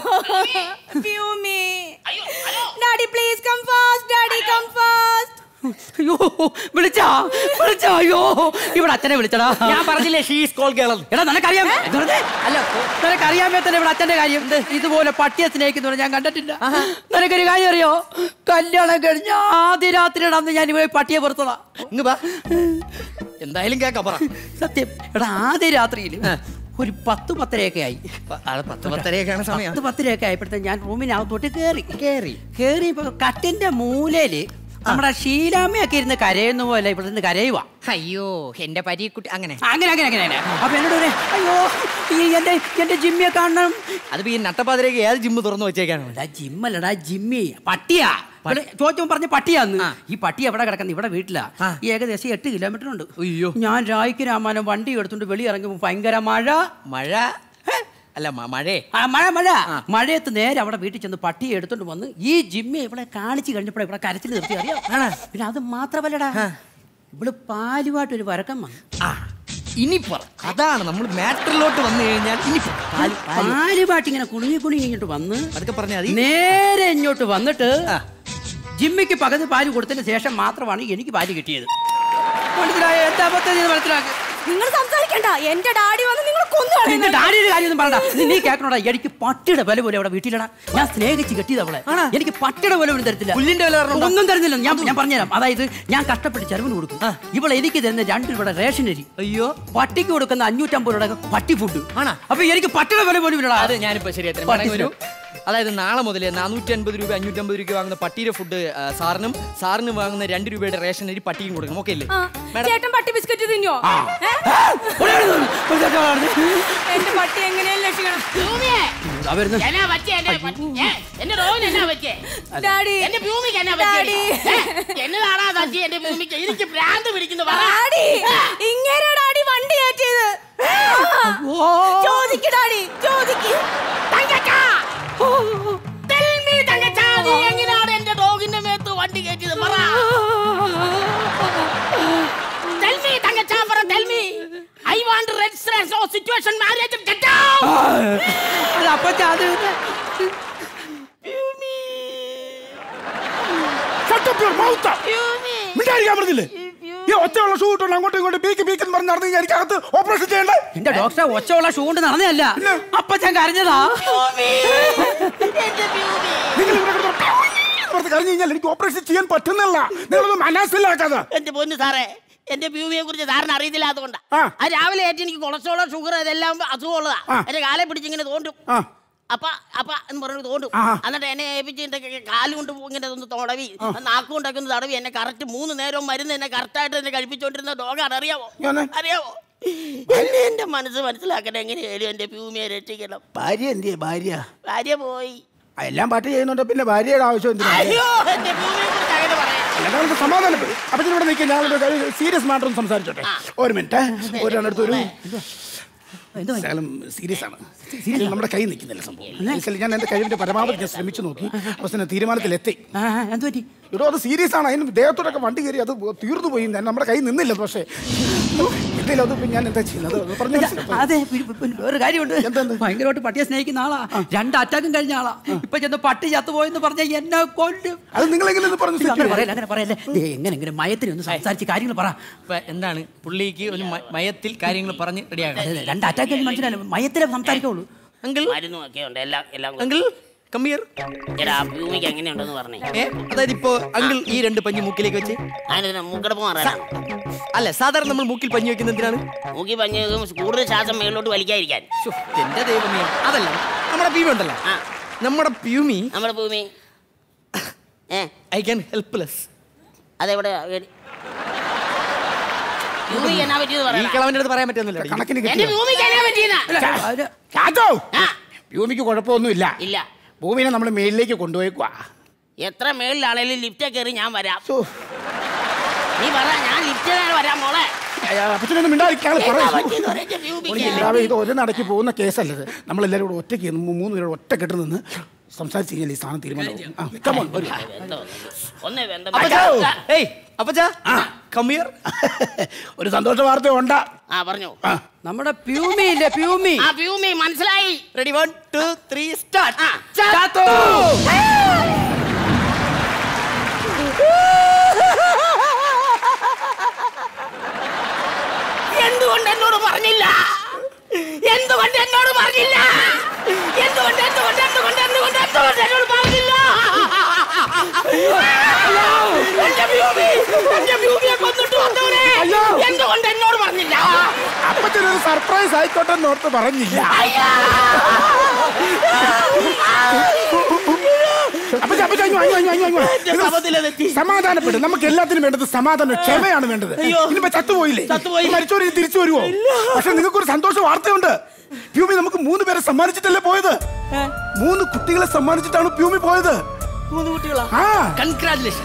പ്യൂമി അയ്യോ hello daddy please come fast daddy come fast അയ്യോ വിളിച്ചാ വിളിച്ചാ അയ്യോ ഇവിടെ അച്ഛനെ വിളിച്ചടാ ഞാൻ പറഞ്ഞില്ലേ ഷീസ് കോൾ കേളം എടാ നിനക്കറിയാം വെറുതെ അല്ല നിനക്കറിയാൻ തന്നെ ഇവിടെ അച്ഛന്റെ കാര്യം ഇതുപോലെ പട്ടിയെ സ്നേഹിക്കുന്നവരെ ഞാൻ കണ്ടിട്ടില്ല നിനക്കൊരു കാര്യം അറിയോ കല്യാണം കഴിഞ്ഞ ആദ്യ രാത്രിയുടെ അന്ന് ഞാൻ പോയി പട്ടിയെ പുറത്തതാ ഇങ്ങ് ബാ എന്തായാലും കേക്കാം പറ സത്യം എടാ ആദ്യ രാത്രിയിൽ ഒരു പത്ത് പത്തരയൊക്കെ ആയി അത് പത്ത് പത്തരയൊക്കെയാണ് സമയം പത്ത് പത്തരയൊക്കെ ആയപ്പോഴത്തെ ഞാൻ റൂമിനകത്തോട്ട് കേറി കേറി കേറിയപ്പോ കട്ടിന്റെ മൂലയില് നമ്മുടെ ഷീലാമ്മയൊക്കെ ഇരുന്ന് കരയുന്ന പോലെ ഇവിടെ നിന്ന് കരയുവാ അയ്യോ എന്റെ പരീക്കുട്ടി അങ്ങനെ അങ്ങനെ അങ്ങനെ അങ്ങനെ അങ്ങനെ. അപ്പൊ എന്നോട് പറയാ അയ്യോ ഈ എന്റെ എന്റെ ജിമ്മിയെ കാണണം അത് ഈ നട്ടപ്പാതിരേക്ക് ഏത് ജിമ്മ് തുറന്നു വെച്ചേക്കാണ് അല്ല ജിമ്മല്ലടാ ജിമ്മി പട്ടിയാ ഇവിടെ ചോദിച്ചവൻ പറഞ്ഞ പട്ടിയാന്ന് ആ. ഈ പട്ടി എവിടെ കിടക്കുന്നത് ഇവിടെ വീട്ടിലാ ആ. ഈ ഏകദേശം എട്ട് കിലോമീറ്റർ ഉണ്ട് അയ്യോ. ഞാൻ രായ്ക്ക് രാമാനം വണ്ടി എടുത്തോണ്ട് വെളി ഇറങ്ങുമ്പോ ഭയങ്കര മഴ മഴ അല്ല മ- മഴേ ആ മഴ മഴ മഴയത്ത് നേരെ അവിടെ വീട്ടിൽ ചെന്ന് പട്ടിയെ എടുത്തോണ്ട് വന്ന് ഈ ജിമ്മി ഇവിടെ കാണിച്ചു കഴിഞ്ഞപ്പോഴേ ഇവിടെ കരച്ചിൽ നിർത്തി അറിയാം പിന്നെ അത് മാത്രമല്ലടാ ഇവിടെ പാലുമായിട്ട് ഒരു വരക്കം വന്നു ആ ഇനി പറ അതാണ് നമ്മൾ മാറ്ററിലോട്ട് വന്നു കഴിഞ്ഞാൽ ഇനി പറ. പാല്, പാല്. പാലുമായിട്ട് ഇങ്ങനെ കുണുങ്ങി കുണുങ്ങി ഇങ്ങോട്ട് വന്ന് അതൊക്കെ പറഞ്ഞാൽ മതി നേരെ ഇങ്ങോട്ട് വന്നിട്ട് ആ. ജിമ്മിക്ക് പകുതി പാല് കൊടുത്തതിന് ശേഷം മാത്രമാണ് എനിക്ക് പാല് കിട്ടിയത് മനസ്സിലായോ എന്താ പദ്ധതി മനസ്സിലാക്കുക നിങ്ങൾ സംസാരിക്കണ്ട എന്റെ ഡാഡി വന്ന് നിങ്ങൾ കൊന്നു നിന്റെ കളയുന്നു. ഡാഡിയുടെ കാര്യമൊന്നും പറയണ്ട നീ- നീ കേൾക്കണോടാ എനിക്ക് പട്ടിയുടെ വില പോലെ അവിടെ വീട്ടിലടാ ഞാൻ സ്നേഹിച്ച് കെട്ടിയത് അവളെ എനിക്ക് പട്ടിയുടെ വില പോലും തരത്തില്ല പുല്ലിന്റെ വില പറഞ്ഞോണ്ടാ? ഒന്നും തരുന്നില്ല ഞാൻ ഞാൻ പറഞ്ഞുതരാം അതായത് ഞാൻ കഷ്ടപ്പെട്ട് ചെലവിന് കൊടുക്കും ഇവൾ എനിക്ക് തരുന്ന രണ്ട് രൂപയുടെ റേഷൻ അരി അയ്യോ പട്ടിക്ക് കൊടുക്കുന്ന അഞ്ഞൂറ്റമ്പത് രൂപയുടെ പട്ടി ഫുഡ് ആണോ? അപ്പൊ എനിക്ക് പട്ടിയുടെ വില പോലും ഇല്ലടാ അത് ഞാനിപ്പോ ശരിയാ പട്ടി ഒരു അതായത് നാളെ മുതൽ നാനൂറ്റി അൻപത് രൂപ അഞ്ഞൂറ്റമ്പത് രൂപ വാങ്ങുന്ന പട്ടിയുടെ ഫുഡ് ആ, സാറിനും സാറിന് വാങ്ങുന്ന രണ്ട് രൂപയുടെ റേഷൻ അരി പട്ടിയും കൊടുക്കണം ഓക്കെ അല്ലേ ആ, മാഡം ചേട്ടൻ പട്ടി ബിസ്ക്കറ്റ് തിന്നോ ഏ? എന്റെ പട്ടി എങ്ങനെയും രക്ഷിക്കണം ഭൂമിയെ ആ വരുന്നു. എന്നാ പറ്റിയേ എന്റെ പട്ടി- ഏ, എന്റെ റോവിന് എന്നാ പറ്റിയേ ഡാഡി എന്റെ ഭൂമിക്ക് എന്നാ ഡാഡി. പറ്റിയേ എന്നതാണാ സച്ചി എന്റെ ഭൂമിക്ക് എനിക്ക് ഭ്രാന്ത് പിടിക്കുന്നു പറ ഡാഡി ഇങ്ങനെ ഡാഡി വണ്ടി കയറ്റിയത് ചോദിക്ക് ഡാഡി ചോദിക്ക് തങ്കച്ചാ! Tell me, തങ്കച്ചാ, നീ എങ്ങനെയാണ് എന്റെ ഡോഗിന്റെ മേത്ത് വണ്ടി കയറ്റിയത് പറ Tell me, തങ്കച്ചാ, പറ, tell me. I want registration of situation marriage get out. അത് അപ്പച്ചാ അത് Shut up your mouth. മിണ്ടാതിരിക്കാൻ പറഞ്ഞില്ലേ ഈ ഒറ്റയുള്ള ഷൂ ഇട്ടോണ്ട് അങ്ങോട്ടും ഇങ്ങോട്ടും ബീക്ക് ബീക്ക് എന്ന് പറഞ്ഞ് നടന്നു കഴിഞ്ഞാൽ എനിക്ക് അകത്ത് ഓപ്പറേഷൻ ചെയ്യണ്ടേ എന്റെ ഡോക്ടറെ ഒച്ചയുള്ള ഷൂ കൊണ്ട് നടന്നതല്ല അപ്പച്ചാൻ കരഞ്ഞതാ നിങ്ങൾ ഇവിടെ കിടന്ന് പുറത്ത് കഴിഞ്ഞ് കഴിഞ്ഞാൽ എനിക്ക് ഓപ്പറേഷൻ ചെയ്യാൻ പറ്റുന്നില്ല നിങ്ങളൊന്ന് മനസ്സിലാക്കാതെ എന്റെ പൊന്നു സാറേ എന്റെ ഭൂമിയെ കുറിച്ച് സാറിന് അറിയത്തില്ല അതുകൊണ്ടാ ആ. ആ രാവിലെ ആയിട്ട് എനിക്ക് കൊളസ്ട്രോളോ ഷുഗർ ഇതെല്ലാം അസുഖമുള്ളതാ ആ. എന്റെ കാലെ പിടിച്ചിങ്ങനെ തോണ്ടും ആ അപ്പ അപ്പ എന്ന് പറഞ്ഞു തോണ്ടും ആ. എന്നിട്ട് എന്നെ ഏൽപ്പിച്ച് എന്റെ കാല് കൊണ്ട് ഇങ്ങനെ ഒന്ന് തുടവി നാക്ക് കൊണ്ടൊക്കെ ഒന്ന് തടവി എന്നെ കറക്റ്റ് മൂന്ന് നേരവും മരുന്ന് എന്നെ കറക്റ്റായിട്ട് എന്നെ കഴിപ്പിച്ചോണ്ടിരുന്ന ഡോഗാണ് അറിയാവോ ഞാന്? അറിയാവോ എന്നെ എന്റെ മനസ്സ് മനസ്സിലാക്കട്ടെ എങ്ങനെയായാലും എന്റെ ഭൂമിയെ രക്ഷിക്കണം ഭാര്യ എന്തിയെ ഭാര്യ ഭാര്യ പോയി ആ, എല്ലാം പാട്ട് ചെയ്യുന്നുണ്ട് പിന്നെ ഭാര്യയുടെ ആവശ്യം എന്തിനാ അയ്യോ എന്റെ ഭൂമിയെ കുറിച്ച് അങ്ങനെ പറയാം അല്ലാതെ നമുക്ക് സമാധാനപ്പെടും അപ്പൊ ഇവിടെ നിൽക്കുക ഞാൻ സീരിയസ് മാറ്റർ ഒന്ന് സംസാരിച്ചോട്ടെ ഒരു മിനിറ്റ് ഒരാളടുത്ത് ഒരു ശകലം സീരിയസ് ആണ് സീരിയസ് നമ്മുടെ കൈ നിൽക്കുന്നില്ല സംഭവം മനസ്സിലായി, ഞാൻ എന്റെ കഴിവിന്റെ പരമാവധി ഞാൻ ശ്രമിച്ചു നോക്കി അവസാനം തീരുമാനത്തിലെത്തി ആ, എന്ത് പറ്റി ഇടോ അത് സീരിയസ് ആണ് അതിന് ദേഹത്തോടൊക്കെ വണ്ടി കയറി അത് തീർന്നു പോയി ഞാൻ നമ്മുടെ കൈ നിന്നില്ല പക്ഷേ മനസ്സിലായില്ല അത് ഞാൻ എന്താ ചെയ്യുന്നത് അത് പറഞ്ഞു മനസ്സിലായി. അതെ പി- പി- പിന്നെ വേറെ കാര്യമുണ്ട് ഭയങ്കരമായിട്ട് പട്ടിയെ സ്നേഹിക്കുന്ന ആളാ രണ്ട് അറ്റാക്കും കഴിഞ്ഞ ആളാ ഇപ്പൊ ചെന്ന് പട്ടി ചത്തുപോയെന്ന് പറഞ്ഞ എന്നെ കൊല്ലും അത് നിങ്ങൾ എങ്ങനെ ഇത് പറഞ്ഞു ഇത് അങ്ങനെ പറയല്ല അങ്ങനെ പറയല്ലേ ദേ, എങ്ങനെ എങ്ങനെ മയത്തിന് ഒന്ന് സംസാരിച്ച് കാര്യങ്ങൾ പറ ഇപ്പൊ എന്താണ് പുള്ളിക്ക് ഒരു മ- മയത്തിൽ കാര്യങ്ങൾ പറഞ്ഞ് അതെ, റെഡിയാകണം അതെ, രണ്ട് അറ്റാക്ക് കഴിഞ്ഞ് മനസ്സിലായി മയത്തിലെ സംസാരിക്കുള്ളൂ അങ്കിൾ മരുന്നും ഒക്കെ ഉണ്ട് എല്ലാം എല്ലാം കൂടെ. അങ്കിൾ കമ്മിയർ എടാ ഭൂമിക്ക് എങ്ങനെയുണ്ടെന്ന് പറഞ്ഞേ ഏ അതായത് ഇപ്പോ അങ്കിൾ ഈ രണ്ട് പഞ്ഞ് മൂക്കിലേക്ക് വെച്ച് അതിന് മൂക്കടപ്പ് മാറാനാണ് അല്ല സാധാരണ നമ്മൾ മൂക്കിൽ പഞ്ഞ് വെക്കുന്ന എന്തിനാണ് മൂക്കി പഞ്ഞ് കൂടുതൽ ശ്വാസം മേളിലോട്ട് വലിക്കാതിരിക്കാൻ ശ്ശോ, എന്റെ ദൈവമേ അതല്ല നമ്മുടെ പ്യൂമി ഉണ്ടല്ലോ ആ നമ്മുടെ പ്യൂമി നമ്മുടെ ഭൂമി ഏ ഐ ക്യാൻ ഹെൽപ്ലെസ് അതെവിടെ ഭൂമിക്ക് എന്നാ പറ്റിയത് ഈ പറയണം കിളവന്റെ അടുത്ത് പറയാൻ പറ്റുന്നില്ല കണക്കിന് എന്റെ കിട്ടിയോ ഭൂമിക്ക് എന്നാ പറ്റിയെന്നാ ചാച്ചോ ആ ഭൂമിക്ക് കുഴപ്പമൊന്നുമില്ല ഇല്ല ഭൂമിനെ നമ്മൾ മേലിലേക്ക് കൊണ്ടുപോയിക്കുവാ എത്ര മേളിലാണേലും ലിഫ്റ്റ് കയറി ഞാൻ വരാം സോ, നീ പറ ഞാൻ ലിഫ്റ്റിലാണ് വരാം മോളെ അയ്യ, അപ്പച്ചനൊന്നും മിണ്ടാതിരിക്കാൻ എന്നാ പറയൂ. പറ്റിയെന്ന് പറ, എന്റെ ഭൂമിക്ക് ഇല്ലാതെ ഇത് ഒരു നടക്ക് പോകുന്ന കേസല്ലത് നമ്മളെല്ലാവരും കൂടെ ഒറ്റയ്ക്ക് നിന്ന് മൂ- മൂന്ന് പേരോട് ഒറ്റ കെട്ട് നിന്ന് സംസാരിച്ച് കഴിഞ്ഞാൽ ഈ സാധനം തീരുമാനമാവും ആ, come on, വരൂ. എന്തോ ഒന്ന് ബന്ധം അപ്പച്ചാ. ഏയ് അപ്പച്ചാ കമ്മിയർ ഒരു സന്തോഷ വാർത്ത ഉണ്ടാ ആ പറഞ്ഞു നമ്മുടെ പ്യൂമി ഇല്ലേ പ്യൂമി ആ ഭൂമി മനസ്സിലായി ready one two three start ആ ചാത്തോ എന്തുകൊണ്ട് എന്നോട് പറഞ്ഞില്ല എന്തുകൊണ്ട് എന്നോട് പറഞ്ഞില്ല എന്തുകൊണ്ട് എന്തുകൊണ്ട് എന്തുകൊണ്ട് എന്തുകൊണ്ട് എന്തുകൊണ്ട് എന്നോട് പറഞ്ഞില്ല എന്റെ ഭൂമി എന്റെ ഭൂമിയെ കൊന്നിട്ട് വന്നവനെ എന്തുകൊണ്ട് എന്നോട് പറഞ്ഞില്ല അപ്പച്ചനൊരു സർപ്രൈസ് ആയിക്കോട്ടെ എന്നോർത്ത് പറഞ്ഞില്ല അപ്പച്ച അപ്പച്ച അയ്യോ അയ്യോ അയ്യോ അയ്യോ എന്റെ സമനിലതെറ്റി. സമാധാനപ്പെടും നമുക്ക് എല്ലാത്തിനും വേണ്ടത് സമാധാനം ക്ഷമയാണ് വേണ്ടത് ഇനിയിപ്പോ ചത്തുപോയില്ലേ ചത്തുപോയി. മരിച്ചവര് ഇനി തിരിച്ചു വരുവോ പക്ഷെ നിങ്ങൾക്ക് ഒരു സന്തോഷ വാർത്തയുണ്ട് പ്യൂമി നമുക്ക് മൂന്ന് പേരെ സമ്മാനിച്ചിട്ടല്ലേ പോയത് മൂന്ന് കുട്ടികളെ സമ്മാനിച്ചിട്ടാണ് പ്യൂമി പോയത് മൂന്ന് കുട്ടികളാ ആ കൺഗ്രാറ്റുലേഷൻ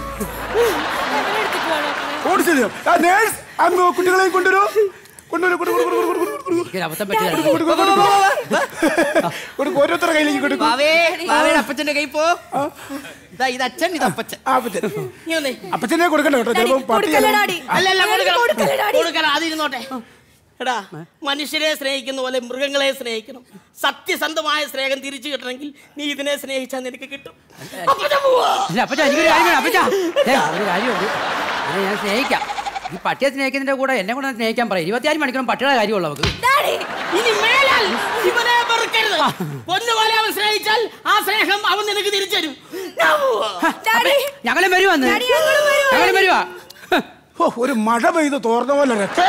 ഓടിച്ചത് ആ നേഴ്സ് അങ്ങ് കുട്ടികളെയും കൊണ്ടുവരൂ കൊണ്ടുവരൂ കൊണ്ടു കൊണ്ടു കൊണ്ടു കൊണ്ടു കൊണ്ടു എനിക്ക് അബദ്ധം പറ്റിയതാണ് കൊടുക്കൂ, കൊടുക്കൂ, കൊടുക്കൂ. കൊടുക്കൂ, ഓരോരുത്തരുടെ കയ്യിലേക്ക് കൊടുക്കും ബാവേ ബാവയുടെ അപ്പച്ചന്റെ കൈ പോ ഇതാ ഇത് അച്ഛൻ ഇത് അപ്പച്ചൻ അപ്പച്ചൻ നീ വന്നേ അപ്പച്ചനെ കൊടുക്കണ്ട കേട്ടോ ചിലപ്പോ പട്ടി കൊടുക്കല്ലേ ഡാഡി അല്ലല്ല കൊടുക്കണം കൊടുക്കല്ലേ ഡാഡി കൊടുക്കണം അതിരുന്നോട്ടെ എടാ മനുഷ്യരെ സ്നേഹിക്കുന്ന പോലെ മൃഗങ്ങളെ സ്നേഹിക്കണം സത്യസന്ധമായ സ്നേഹം തിരിച്ചു കിട്ടണമെങ്കിൽ നീ ഇതിനെ സ്നേഹിച്ചാൽ നിനക്ക് കിട്ടും അപ്പച്ചാ പോവാ. അല്ല അപ്പച്ച എനിക്കൊരു കാര്യം വേണം അപ്പച്ച ദേ, ഒരു കാര്യമുണ്ട് ഇതിനെ ഞാൻ സ്നേഹിക്കാം ഈ പട്ടിയെ സ്നേഹിക്കുന്നതിന്റെ കൂടെ എന്നെ കൂടെ സ്നേഹിക്കാൻ പറയും ഇരുപത്തിയാറ് മണിക്കൂറും പട്ടിയുടെ കാര്യമുള്ളൂ നമുക്ക് ഡാഡി, ഇനി മേലാൽ ഇവനെ വെറുക്കരുത് പൊന്നുപോലെ അവൻ സ്നേഹിച്ചാൽ ആ സ്നേഹം അവൻ നിനക്ക് തിരിച്ചു തരും ഞാൻ പോവാ. ഡാഡി ഞങ്ങളും വരുവാന്ന് ഡാഡി, ഞങ്ങളും വരുവാ. ഞങ്ങളും വരുവാ ഓ, ഒരു മഴ പെയ്ത് തോർന്ന പോലെ രക്തം.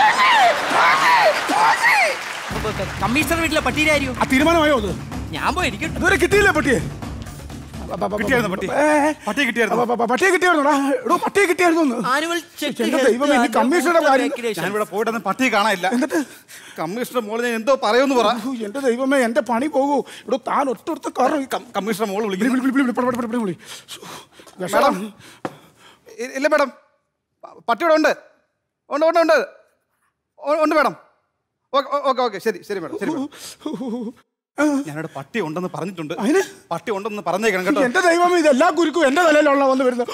കമ്മീഷണർ വീട്ടിലെ പട്ടിയുടെ കാര്യോ ആ തീരുമാനമായോ അത് ഞാൻ പോയി ഇരിക്കട്ടെ ഇതുവരെ കിട്ടിയില്ലേ പട്ടിയെ കിട്ടിയായിരുന്നു പട്ടി. ഏ, പട്ടിയെ കിട്ടിയായിരുന്നു. പ- പ- പട്ടിയെ കിട്ടിയായിരുന്നോടാ എടോ പട്ടിയെ കിട്ടിയായിരുന്നു എന്ന്. ആനുവൽ ചെക്ക് എന്റെ ദൈവമേ ഈ കമ്മീഷണറുടെ കാര്യം ഞാൻ ഇവിടെ പോയിട്ടൊന്നും പട്ടിയെ കാണാനില്ല കമ്മീഷണർ മോള് ഞാൻ എന്തോ പറയുമെന്ന് പറ ഓ, എന്റെ ദൈവമേ എന്റെ പണി പോകൂ ഇവിടെ താൻ ഒറ്റ കാരണം ഈ കം- കമ്മീഷണർ മോള് വിളി, വിളിക്കുന്നു വിളി, വിളി, വിളി, വിളി, വിളി, വിളി, വിളി. ശ്ശോ, വിഷമം. ഇ- ഇല്ല മേഡം പ- പട്ടി ഇവിടെ ഉണ്ട് ഉണ്ട് ഉണ്ട് ഉണ്ട് ഉ- ഉണ്ട് മേഡം ഓക്കെ ഓക്കെ ഓക്കെ ശരി ശരി മേഡം ശരി മേഡം ഞാനിവിടെ പട്ടി ഉണ്ടെന്ന് പറഞ്ഞിട്ടുണ്ട് അതിന്? പട്ടി ഉണ്ടെന്ന് പറഞ്ഞേക്കണം കേട്ടോ എന്റെ ദൈവമേ ഇതെല്ലാ കുരുക്കും എന്റെ തലയിലുള്ള വന്ന് വരുന്നത്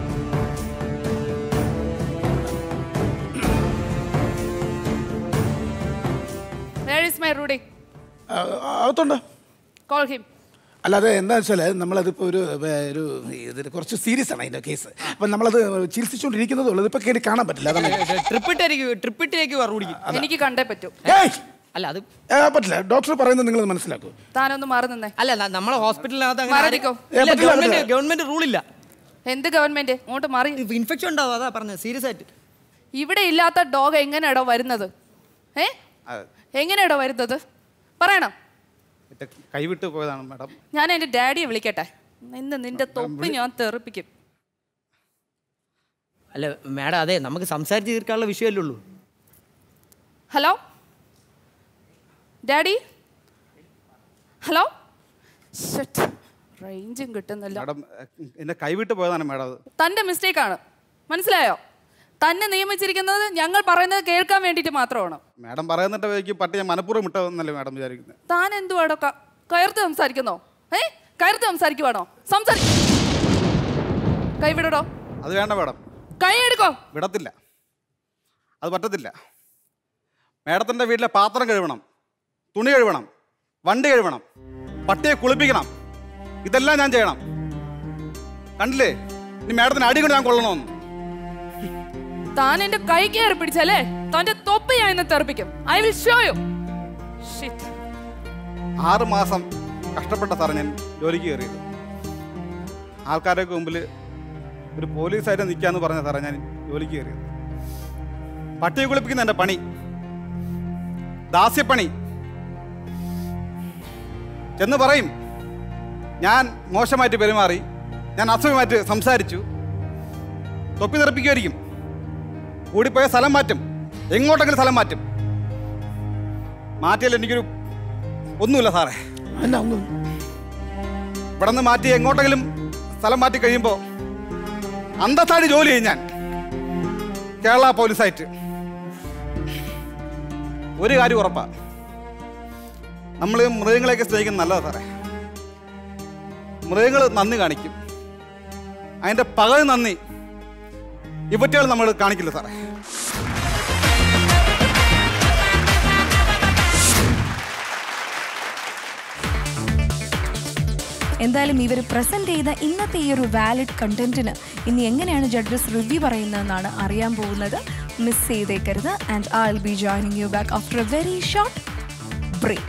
Where is my Rudy? ആ, അകത്തുണ്ട് Call him. അല്ലാതെ എന്താ വെച്ചാൽ നമ്മളതിപ്പോൾ ഒരു ഏ, ഒരു ഇത് കുറച്ച് സീരിയസ് ആണ് അതിൻ്റെ കേസ് അപ്പം നമ്മളത് ചികിത്സിച്ചുകൊണ്ടിരിക്കുന്നതേ ഉള്ളൂ ഇതിപ്പോൾ കേട്ട് കാണാൻ പറ്റില്ല അതാണ് ട്രിപ്പിട്ടേക്ക് ട്രിപ്പിട്ടിലേക്ക് വറുപിടിക്കും എനിക്ക് കണ്ടേ പറ്റൂ ഏയ്! അല്ല അത് ഏ, പറ്റില്ല ഡോക്ടർ പറയുന്നത് നിങ്ങൾ മനസ്സിലാക്കൂ താനൊന്ന് മാറി നിന്നേ അല്ല ന- നമ്മളെ ഹോസ്പിറ്റലിനകത്ത് അങ്ങനെ മാറിക്കോ. ആരും- ഇല്ല, ഏ, പറ്റില്ല, ഗവൺമെന്റ് പറ്റില്ല. ഗവൺമെന്റ് റൂൾ ഇല്ല എന്ത് ഗവൺമെന്റ് അങ്ങോട്ട് മാറി ഇൻഫെക്ഷൻ ഉണ്ടാവും അതാ പറഞ്ഞത് സീരിയസ് ആയിട്ട് ഇവിടെ ഇല്ലാത്ത ഡോഗ് എങ്ങനെയാടോ വരുന്നത് ഏ എങ്ങനെയാടോ വരുന്നത് പറയണം മറ്റേ കൈവിട്ട് പോയതാണ് മേഡം ഞാൻ എൻ്റെ ഡാഡിയെ വിളിക്കട്ടെ ഇന്ന് നിന്റെ തൊപ്പി ഞാൻ തെറിപ്പിക്കും അല്ല മാഡം അതെ നമുക്ക് സംസാരിച്ച് തീർക്കാനുള്ള വിഷയമല്ലേ ഉള്ളൂ ഹലോ ഡാഡി ഹലോ റേഞ്ചും കിട്ടുന്നില്ല മേഡം എന്നെ കൈവിട്ട് പോയതാണ് മേഡം അത് തൻ്റെ മിസ്റ്റേക്കാണ് മനസ്സിലായോ തന്നെ നിയമിച്ചിരിക്കുന്നത് ഞങ്ങൾ പറയുന്നത് കേൾക്കാൻ വേണ്ടിയിട്ട് മാത്രമാണ് മേഡം പറയുന്നിട്ട് വഴിക്ക് പട്ടി ഞാൻ മനഃപൂർവ്വം വിട്ടതെന്നല്ലേ മേഡം വിചാരിക്കുന്നത് താൻ എന്തുവാടോ ക- കയർത്ത് സംസാരിക്കുന്നോ ഏ കയർത്ത് സംസാരിക്കുവാണോ സംസാരി കൈവിടടോ അത് വേണ്ട മേഡം കൈ എടുക്കോ വിടത്തില്ല അത് പറ്റത്തില്ല മേഡത്തിൻ്റെ വീട്ടിലെ പാത്രം കഴുകണം തുണി കഴുകണം വണ്ടി കഴുകണം പട്ടിയെ കുളിപ്പിക്കണം ഇതെല്ലാം ഞാൻ ചെയ്യണം കണ്ടില്ലേ ഇനി മേഡത്തിന് അടി കൊണ്ട് ഞാൻ കൊള്ളണമെന്ന് താൻ എന്റെ കൈ കയറി പിടിച്ചല്ലേ തന്റെ തൊപ്പി ഞാൻ ഇന്ന് തെറിപ്പിക്കും ഐ വിൽ ഷോ യു ആറ് മാസം കഷ്ടപ്പെട്ട സാറേ ഞാൻ ജോലിക്ക് കയറിയത് ആൾക്കാരൊക്കെ മുമ്പിൽ ഒരു പോലീസായിട്ട് നിൽക്കാന്ന് പറഞ്ഞ സാറേ ഞാൻ ജോലിക്ക് കയറിയത് പട്ടിയെ കുളിപ്പിക്കുന്ന എൻ്റെ പണി ദാസ്യപ്പണി ചെന്ന് പറയും ഞാൻ മോശമായിട്ട് പെരുമാറി ഞാൻ അസഭ്യമായിട്ട് സംസാരിച്ചു തൊപ്പി നിറപ്പിക്കുമായിരിക്കും കൂടിപ്പോയ സ്ഥലം മാറ്റും എങ്ങോട്ടെങ്കിലും സ്ഥലം മാറ്റും മാറ്റിയാൽ എനിക്കൊരു ഒന്നുമില്ല സാറേ ഇവിടെ നിന്ന് മാറ്റി എങ്ങോട്ടെങ്കിലും സ്ഥലം മാറ്റി കഴിയുമ്പോൾ അന്തത്താടി ജോലി ചെയ്യും ഞാൻ കേരള പോലീസായിട്ട് ഒരു കാര്യം ഉറപ്പാ നമ്മൾ മൃഗങ്ങളെയൊക്കെ സ്നേഹിക്കുന്നത് നല്ലതാ സാറേ മൃഗങ്ങൾ നന്ദി കാണിക്കും അതിൻ്റെ പകൽ നന്ദി ഇവറ്റകൾ നമ്മൾ കാണിക്കില്ല സാറേ എന്തായാലും ഇവർ പ്രസന്റ് ചെയ്ത ഇന്നത്തെ ഈ ഒരു വാലിഡ് കണ്ടന്റിന് ഇനി എങ്ങനെയാണ് ജഡ്ജസ് റിവ്യൂ പറയുന്നതെന്നാണ് അറിയാൻ പോകുന്നത് മിസ് ചെയ്തേക്കരുത് and I will be joining you back after a very short break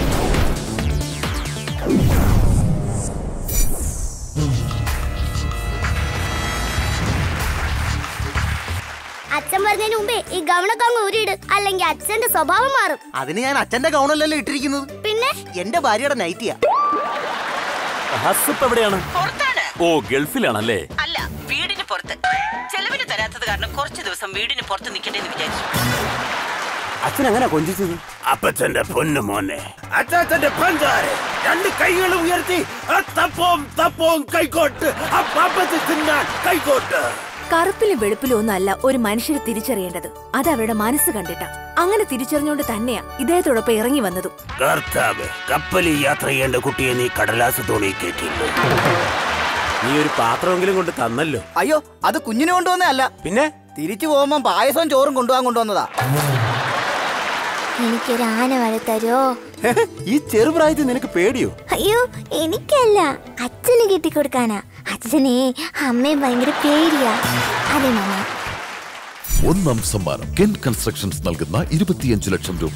അച്ഛൻ പറഞ്ഞതിന് മുമ്പേ ഈ ഗവണൊക്കെ അങ്ങ് ഊരിയിട് അല്ലെങ്കിൽ അച്ഛന്റെ സ്വഭാവം മാറും അതിന് ഞാൻ അച്ഛന്റെ ഗൗണല്ലല്ലോ ഇട്ടിരിക്കുന്നത് പിന്നെ എന്റെ ഭാര്യയുടെ നൈറ്റിയാ ഹസ്സപ്പ് എവിടെയാണ് ഓ ഗൾഫിലാണല്ലേ അല്ല വീടിന് പുറത്ത് ചെലവിന് തരാത്തത് കാരണം കുറച്ച് ദിവസം വീടിന് പുറത്ത് നിൽക്കണ്ടേന്ന് വിചാരിച്ചു അച്ഛൻ അങ്ങനെ കൊഞ്ചിച്ചത് അപ്പച്ചന്റെ പൊന്നു മോനെ അച്ഛന്റെ പഞ്ചാരെ രണ്ട് കൈകളും ഉയർത്തി ആ തപ്പോം തപ്പോം കൈക്കോട്ട് ആ പാപ്പത്തെ തിന്നാൻ കൈക്കോട്ട് കറുപ്പിലും വെളുപ്പിലും ഒന്നല്ല ഒരു മനുഷ്യരെ തിരിച്ചറിയേണ്ടത് അത് അവരുടെ മനസ്സ് കണ്ടിട്ടാ അങ്ങനെ തിരിച്ചറിഞ്ഞുകൊണ്ട് തന്നെയാ ഇദ്ദേഹത്തോടൊപ്പം ഇറങ്ങി വന്നതും കർത്താവ് കപ്പലിൽ യാത്ര ചെയ്യേണ്ട കുട്ടിയെ നീ കടലാസ് തോണി കയറ്റിയില്ലേ നീ ഒരു പാത്രമെങ്കിലും കൊണ്ട് തന്നല്ലോ അയ്യോ അത് കുഞ്ഞിന് കൊണ്ടുവന്നതല്ല പിന്നെ തിരിച്ചു പോകുമ്പോ പായസവും ചോറും കൊണ്ടുപോകാൻ കൊണ്ടുവന്നതാ എനിക്കൊരു ആന വഴി തരോ ഈ ചെറുപ്രായത്തിൽ നിനക്ക് പേടിയോ അയ്യോ എനിക്കല്ല അച്ഛന് കെട്ടിക്കൊടുക്കാനാ അച്ഛനെ അമ്മയും ഭയങ്കര പേടിയാ അതെ മാമ ഒന്നാം സമ്മാനം കെൻ കൺസ്ട്രക്ഷൻസ് നൽകുന്ന ഇരുപത്തിയഞ്ച് ലക്ഷം രൂപ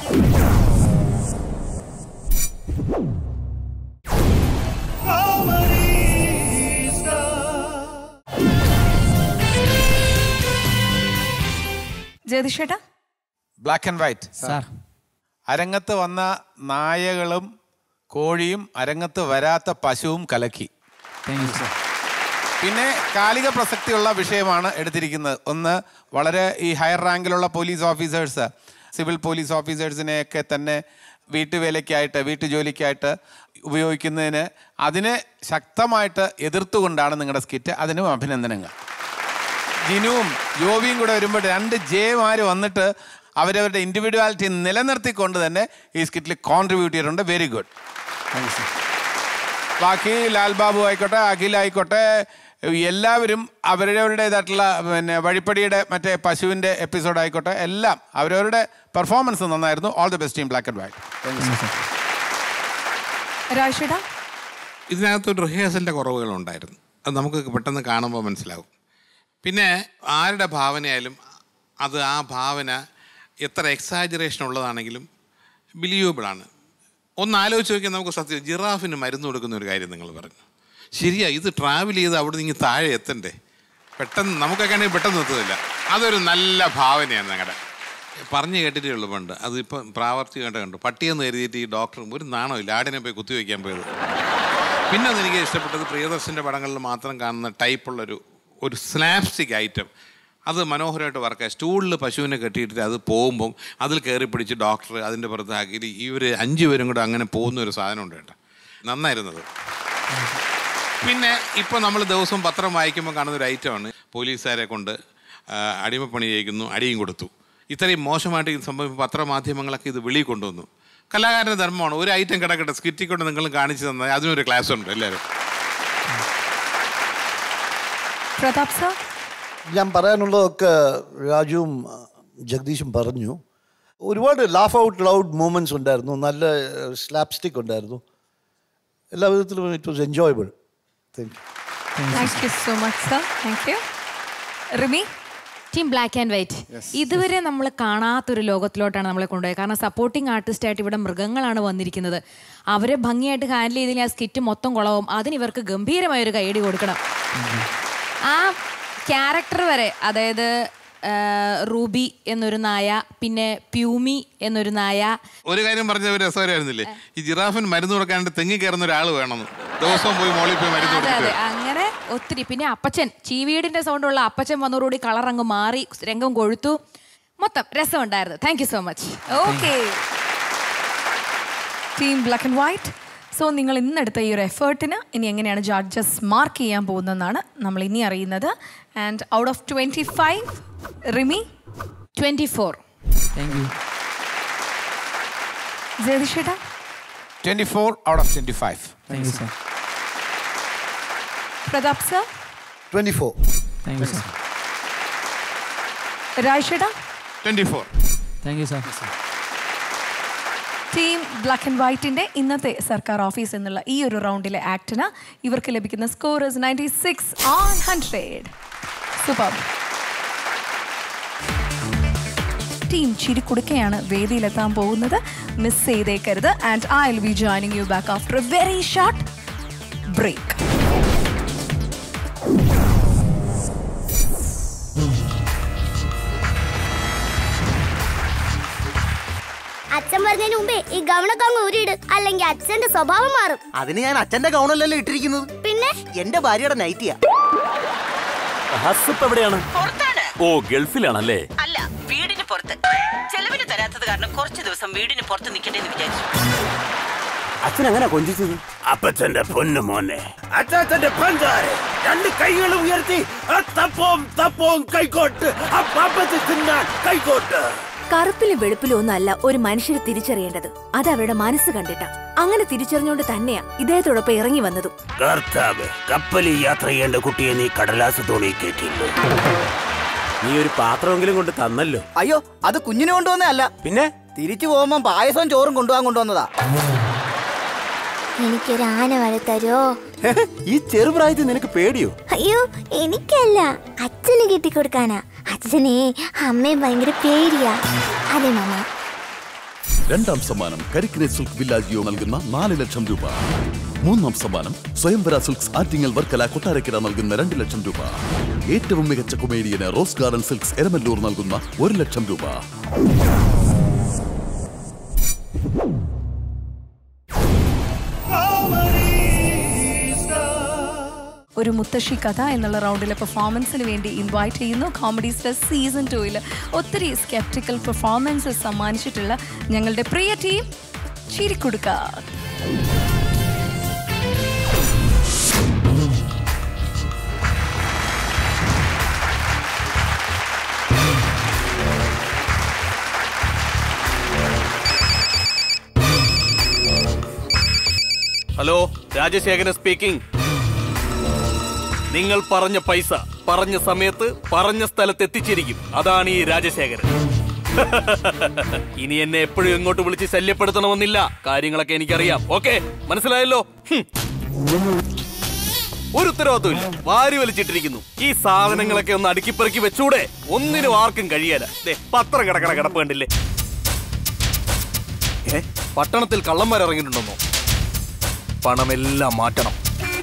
ജ്യോതിഷേട്ടാ ബ്ലാക്ക് ആൻഡ് വൈറ്റ് സാർ അരങ്ങത്ത് വന്ന നായകളും കോഴിയും അരങ്ങത്ത് വരാത്ത പശുവും കലക്കി പിന്നെ കാലിക പ്രസക്തിയുള്ള വിഷയമാണ് എടുത്തിരിക്കുന്നത് ഒന്ന് വളരെ ഈ ഹയർ റാങ്കിലുള്ള പോലീസ് ഓഫീസേഴ്സ് സിവിൽ പോലീസ് ഓഫീസേഴ്സിനെയൊക്കെ തന്നെ വീട്ടുവേലയ്ക്കായിട്ട് വീട്ടുജോലിക്കായിട്ട് ഉപയോഗിക്കുന്നതിന് അതിനെ ശക്തമായിട്ട് എതിർത്തുകൊണ്ടാണ് നിങ്ങളുടെ സ്കിറ്റ് അതിനും അഭിനന്ദനങ്ങൾ ജിനുവും ജോബിയും കൂടെ വരുമ്പോൾ രണ്ട് ജെമാര് വന്നിട്ട് അവരവരുടെ ഇൻഡിവിജ്വാലിറ്റി നിലനിർത്തിക്കൊണ്ട് തന്നെ ഈ സ്കിറ്റിൽ കോൺട്രിബ്യൂട്ട് ചെയ്തിട്ടുണ്ട് വെരി ഗുഡ് ബാക്കി ലാൽ ബാബു ആയിക്കോട്ടെ അഖിൽ ആയിക്കോട്ടെ എല്ലാവരും അവരവരുടേതായിട്ടുള്ള പിന്നെ വഴിപ്പടിയുടെ മറ്റേ പശുവിൻ്റെ എപ്പിസോഡ് ആയിക്കോട്ടെ എല്ലാം അവരവരുടെ പെർഫോമൻസ് നന്നായിരുന്നു all the best team black and white രാജേട്ടാ ഇതിനകത്തൊരു റിഹേഴ്സലിൻ്റെ കുറവുകളുണ്ടായിരുന്നു അത് നമുക്ക് പെട്ടെന്ന് കാണുമ്പോൾ മനസ്സിലാവും പിന്നെ ആരുടെ ഭാവനയായാലും അത് ആ ഭാവന എത്ര എക്സാജറേഷൻ ഉള്ളതാണെങ്കിലും ബിലീവബിളാണ് ഒന്ന് ആലോചിച്ച് നോക്കിയാൽ നമുക്ക് സത്യം ജിറാഫിന് മരുന്ന് കൊടുക്കുന്ന ഒരു കാര്യം നിങ്ങൾ പറഞ്ഞു ശരിയാ ഇത് ട്രാവൽ ചെയ്ത് അവിടെ നിന്ന് താഴെ എത്തണ്ടേ പെട്ടെന്ന് നമുക്കൊക്കെ ആണെങ്കിൽ പെട്ടെന്ന് എത്തുന്നില്ല അതൊരു നല്ല ഭാവനയാണ് ഞങ്ങളുടെ പറഞ്ഞു കേട്ടിട്ടേ ഉള്ളൂ പണ്ട് അതിപ്പം പ്രാവർത്തികമായിട്ട് കണ്ടു പട്ടിയെന്ന് കരുതിയിട്ട് ഈ ഡോക്ടർ ഒരു നാണമില്ല ആടിനെ പോയി കുത്തിവെക്കാൻ പോയത് പിന്നെ ഒന്ന് എനിക്ക് ഇഷ്ടപ്പെട്ടത് പ്രിയദർശൻ്റെ പടങ്ങളിൽ മാത്രം കാണുന്ന ടൈപ്പുള്ളൊരു ഒരു സ്നാപ്സ്റ്റിക് ഐറ്റം അത് മനോഹരമായിട്ട് വർക്കായി സ്റ്റൂളിൽ പശുവിനെ കെട്ടിയിട്ട് അത് പോകുമ്പം അതിൽ കയറി പിടിച്ച് ഡോക്ടർ അതിൻ്റെ പുറത്താക്കി ഇവർ അഞ്ച് പേരും കൂടെ അങ്ങനെ പോകുന്ന ഒരു സാധനം ഉണ്ട് കേട്ടോ നന്നായിരുന്നത് പിന്നെ ഇപ്പോൾ നമ്മൾ ദിവസവും പത്രം വായിക്കുമ്പോൾ കാണുന്ന ഒരു ഐറ്റമാണ് പോലീസുകാരെ കൊണ്ട് ആ, അടിമപ്പണി ചെയ്യിക്കുന്നു അടിയും കൊടുത്തു ഇത്രയും മോശമായിട്ട് ഇത് സംഭവിക്കും പത്രമാധ്യമങ്ങളൊക്കെ ഇത് വെളിയിൽ കൊണ്ടുവന്നു കലാകാരൻ്റെ ധർമ്മമാണ് ഒരു ഐറ്റം കിടക്കട്ടെ സ്കിറ്റിൽ കൊണ്ട് നിങ്ങൾ കാണിച്ചു തന്നാൽ അതിനൊരു ക്ലാസ് ഉണ്ട് എല്ലാവരും പ്രതാപ് സാർ ഞാൻ പറയാനുള്ളതൊക്കെ രാജുവും ജഗദീഷും പറഞ്ഞു ഒരുപാട് ലാഫ് ഔട്ട് ലൗഡ് മൂമെന്റ്സ് ഉണ്ടായിരുന്നു നല്ല സ്ലാപ്സ്റ്റിക് ഉണ്ടായിരുന്നു എല്ലാ വിധത്തിലും it was enjoyable thank you thank you so much sir thank you Rimi team black and white ഇതുവരെ നമ്മൾ കാണാത്തൊരു ലോകത്തിലോട്ടാണ് നമ്മളെ കൊണ്ടുപോയത് കാരണം സപ്പോർട്ടിംഗ് ആർട്ടിസ്റ്റ് ആയിട്ട് ഇവിടെ മൃഗങ്ങളാണ് വന്നിരിക്കുന്നത് അവരെ ഭംഗിയായിട്ട് ഹാൻഡിൽ ചെയ്തില്ല ആ സ്കിറ്റ് മൊത്തം കുളവും അതിന് ഇവർക്ക് ഗംഭീരമായ ഒരു കൈയടി കൊടുക്കണം ആ ക്യാരക്ടർ വരെ അതായത് ആ, റൂബി എന്നൊരു നായ പിന്നെ പ്യൂമി എന്നൊരു നായ ഒരു കാര്യം പറഞ്ഞ ഒരു രസകരമായിരുന്നില്ലേ ഈ ജിറാഫിന് മരുന്ന് കൊടുക്കാണ്ട് തെങ്ങി കയറുന്ന ഒരാൾ വേണമെന്ന് ദിവസവും പോയി മോളിൽ പോയി മരുന്ന് അതെ അതെ കൊടുത്തിട്ട് അങ്ങനെ ഒത്തിരി പിന്നെ അപ്പച്ചൻ ചീവീടിന്റെ സൗണ്ടുള്ള അപ്പച്ചൻ വന്നതോടുകൂടി കളർ അങ്ങ് മാറി രംഗം കൊഴുത്തു മൊത്തം രസമുണ്ടായിരുന്നു thank you so much okay team black and white so നിങ്ങൾ ഇന്നെടുത്ത ഈ ഒരു എഫേർട്ടിന് ഇനി എങ്ങനെയാണ് ജഡ്ജസ് മാർക്ക് ചെയ്യാൻ പോകുന്നതെന്നാണ് നമ്മൾ ഇനി അറിയുന്നത് and out of twenty five Rimi twenty four thank you ജയതിഷേട്ടാ twenty four out of twenty five thank you sir Pratap sir twenty four thank you sir രാജേട്ടാ twenty four thank you sir team black and വൈറ്റിന്റെ ഇന്നത്തെ സർക്കാർ office എന്നുള്ള ഈ ഒരു റൗണ്ടിലെ ആക്ടിന് ഇവർക്ക് ലഭിക്കുന്ന score is ninety six on hundred super team ചിരിക്കുടുക്കയാണ് വേദിയിലെത്താൻ പോകുന്നത് മിസ് ചെയ്തേക്കരുത് and I will be joining you back after a very short break അച്ഛൻ പറഞ്ഞതിന് മുമ്പേ ഈ ഗവണൊക്കെ അങ്ങ് ഊരിയിട് അല്ലെങ്കിൽ അച്ഛന്റെ സ്വഭാവം മാറും അതിന് ഞാൻ അച്ഛന്റെ ഗൗണല്ലല്ലോ ഇട്ടിരിക്കുന്നത് പിന്നെ എന്റെ ഭാര്യയുടെ നൈറ്റിയാ ഹസ്സപ്പ് എവിടെയാണ് ഓ ഗൾഫിലാണല്ലേ അല്ല വീടിന് പുറത്ത് ചെലവിന് തരാത്തത് കാരണം കുറച്ച് ദിവസം വീടിന് പുറത്ത് നിൽക്കണ്ടേന്ന് വിചാരിച്ചു അച്ഛൻ അങ്ങനെ കൊഞ്ചിച്ചത് അപ്പച്ചന്റെ പൊന്നു മോനെ അച്ചാച്ചന്റെ പഞ്ചാരെ രണ്ട് കൈകളും ഉയർത്തി ആ തപ്പവും തപ്പവും കൈക്കോട്ട് ആ പാപ്പത്തെ തിന്നാൻ കൈക്കോട്ട് കറുപ്പിലും വെളുപ്പിലും ഒന്നും അല്ല ഒരു മനുഷ്യരെ തിരിച്ചറിയേണ്ടത് അത് അവരുടെ മനസ്സ് കണ്ടിട്ടാ അങ്ങനെ തിരിച്ചറിഞ്ഞുകൊണ്ട് തന്നെയാ ഇദ്ദേഹത്തോടൊപ്പം ഇറങ്ങി വന്നതും കർത്താവ് കപ്പലിൽ യാത്ര ചെയ്യേണ്ട കുട്ടിയെ നീ കടലാസ് തോണി കയറ്റിയില്ലോ നീ ഒരു പാത്രമെങ്കിലും കൊണ്ട് തന്നല്ലോ അയ്യോ അത് കുഞ്ഞിന് കൊണ്ടുവന്നതല്ല പിന്നെ തിരിച്ചു പോകുമ്പോ പായസവും ചോറും കൊണ്ടുപോകാൻ കൊണ്ടുവന്നതാ എനിക്കൊരു ആന വഴി തരോ ഈ ചെറുപ്രായത്തിൽ നിനക്ക് പേടിയോ അയ്യോ എനിക്കല്ല അച്ഛന് കെട്ടിക്കൊടുക്കാനാ അച്ഛനെ അമ്മയും ഭയങ്കര പേടിയാ അതെ മാമ രണ്ടാം സമ്മാനം കരിക്കിനെ സിൽക്ക് വില്ലാജിയോ നൽകുന്ന നാല് ലക്ഷം രൂപ മൂന്നാം സമ്മാനം സ്വയംവര സിൽക്സ് ആറ്റിങ്ങൽ വർക്കല കൊട്ടാരക്കര നൽകുന്ന രണ്ട് ലക്ഷം രൂപ ഏറ്റവും മികച്ച കൊമേഡിയന് റോസ് ഗാർഡൻ സിൽക്സ് എരമല്ലൂർ നൽകുന്ന ഒരു ലക്ഷം രൂപ ഒരു മുത്തശ്ശി കഥ എന്നുള്ള റൗണ്ടിലെ പെർഫോമൻസിന് വേണ്ടി ഇൻവൈറ്റ് ചെയ്യുന്നു കോമഡി സ്റ്റാർ സീസൺ ടൂയിൽ ഒത്തിരി സ്കെപ്റ്റിക്കൽ പെർഫോമൻസസ് സമ്മാനിച്ചിട്ടുള്ള ഞങ്ങളുടെ പ്രിയ ടീം ചിരിക്കൊടുക്ക ഹലോ രാജശേഖരൻ സ്പീക്കിംഗ് നിങ്ങൾ പറഞ്ഞ പൈസ പറഞ്ഞ സമയത്ത് പറഞ്ഞ സ്ഥലത്ത് എത്തിച്ചിരിക്കും അതാണ് ഈ രാജശേഖരൻ ഇനി എന്നെ എപ്പോഴും ഇങ്ങോട്ട് വിളിച്ച് ശല്യപ്പെടുത്തണമെന്നില്ല കാര്യങ്ങളൊക്കെ എനിക്കറിയാം ഓക്കെ മനസ്സിലായല്ലോ ഹും. ഒരു ഉത്തരവാദിത്വമില്ല വാരി വലിച്ചിട്ടിരിക്കുന്നു ഈ സാധനങ്ങളൊക്കെ ഒന്ന് അടുക്കിപ്പെറുക്കി വെച്ചൂടെ ഒന്നിനും ആർക്കും കഴിയാല ദേ പത്രം കിടക്കണ കിടപ്പ് കണ്ടില്ലേ ഏ പട്ടണത്തിൽ കള്ളന്മാർ ഇറങ്ങിയിട്ടുണ്ടെന്നോ പണമെല്ലാം മാറ്റണം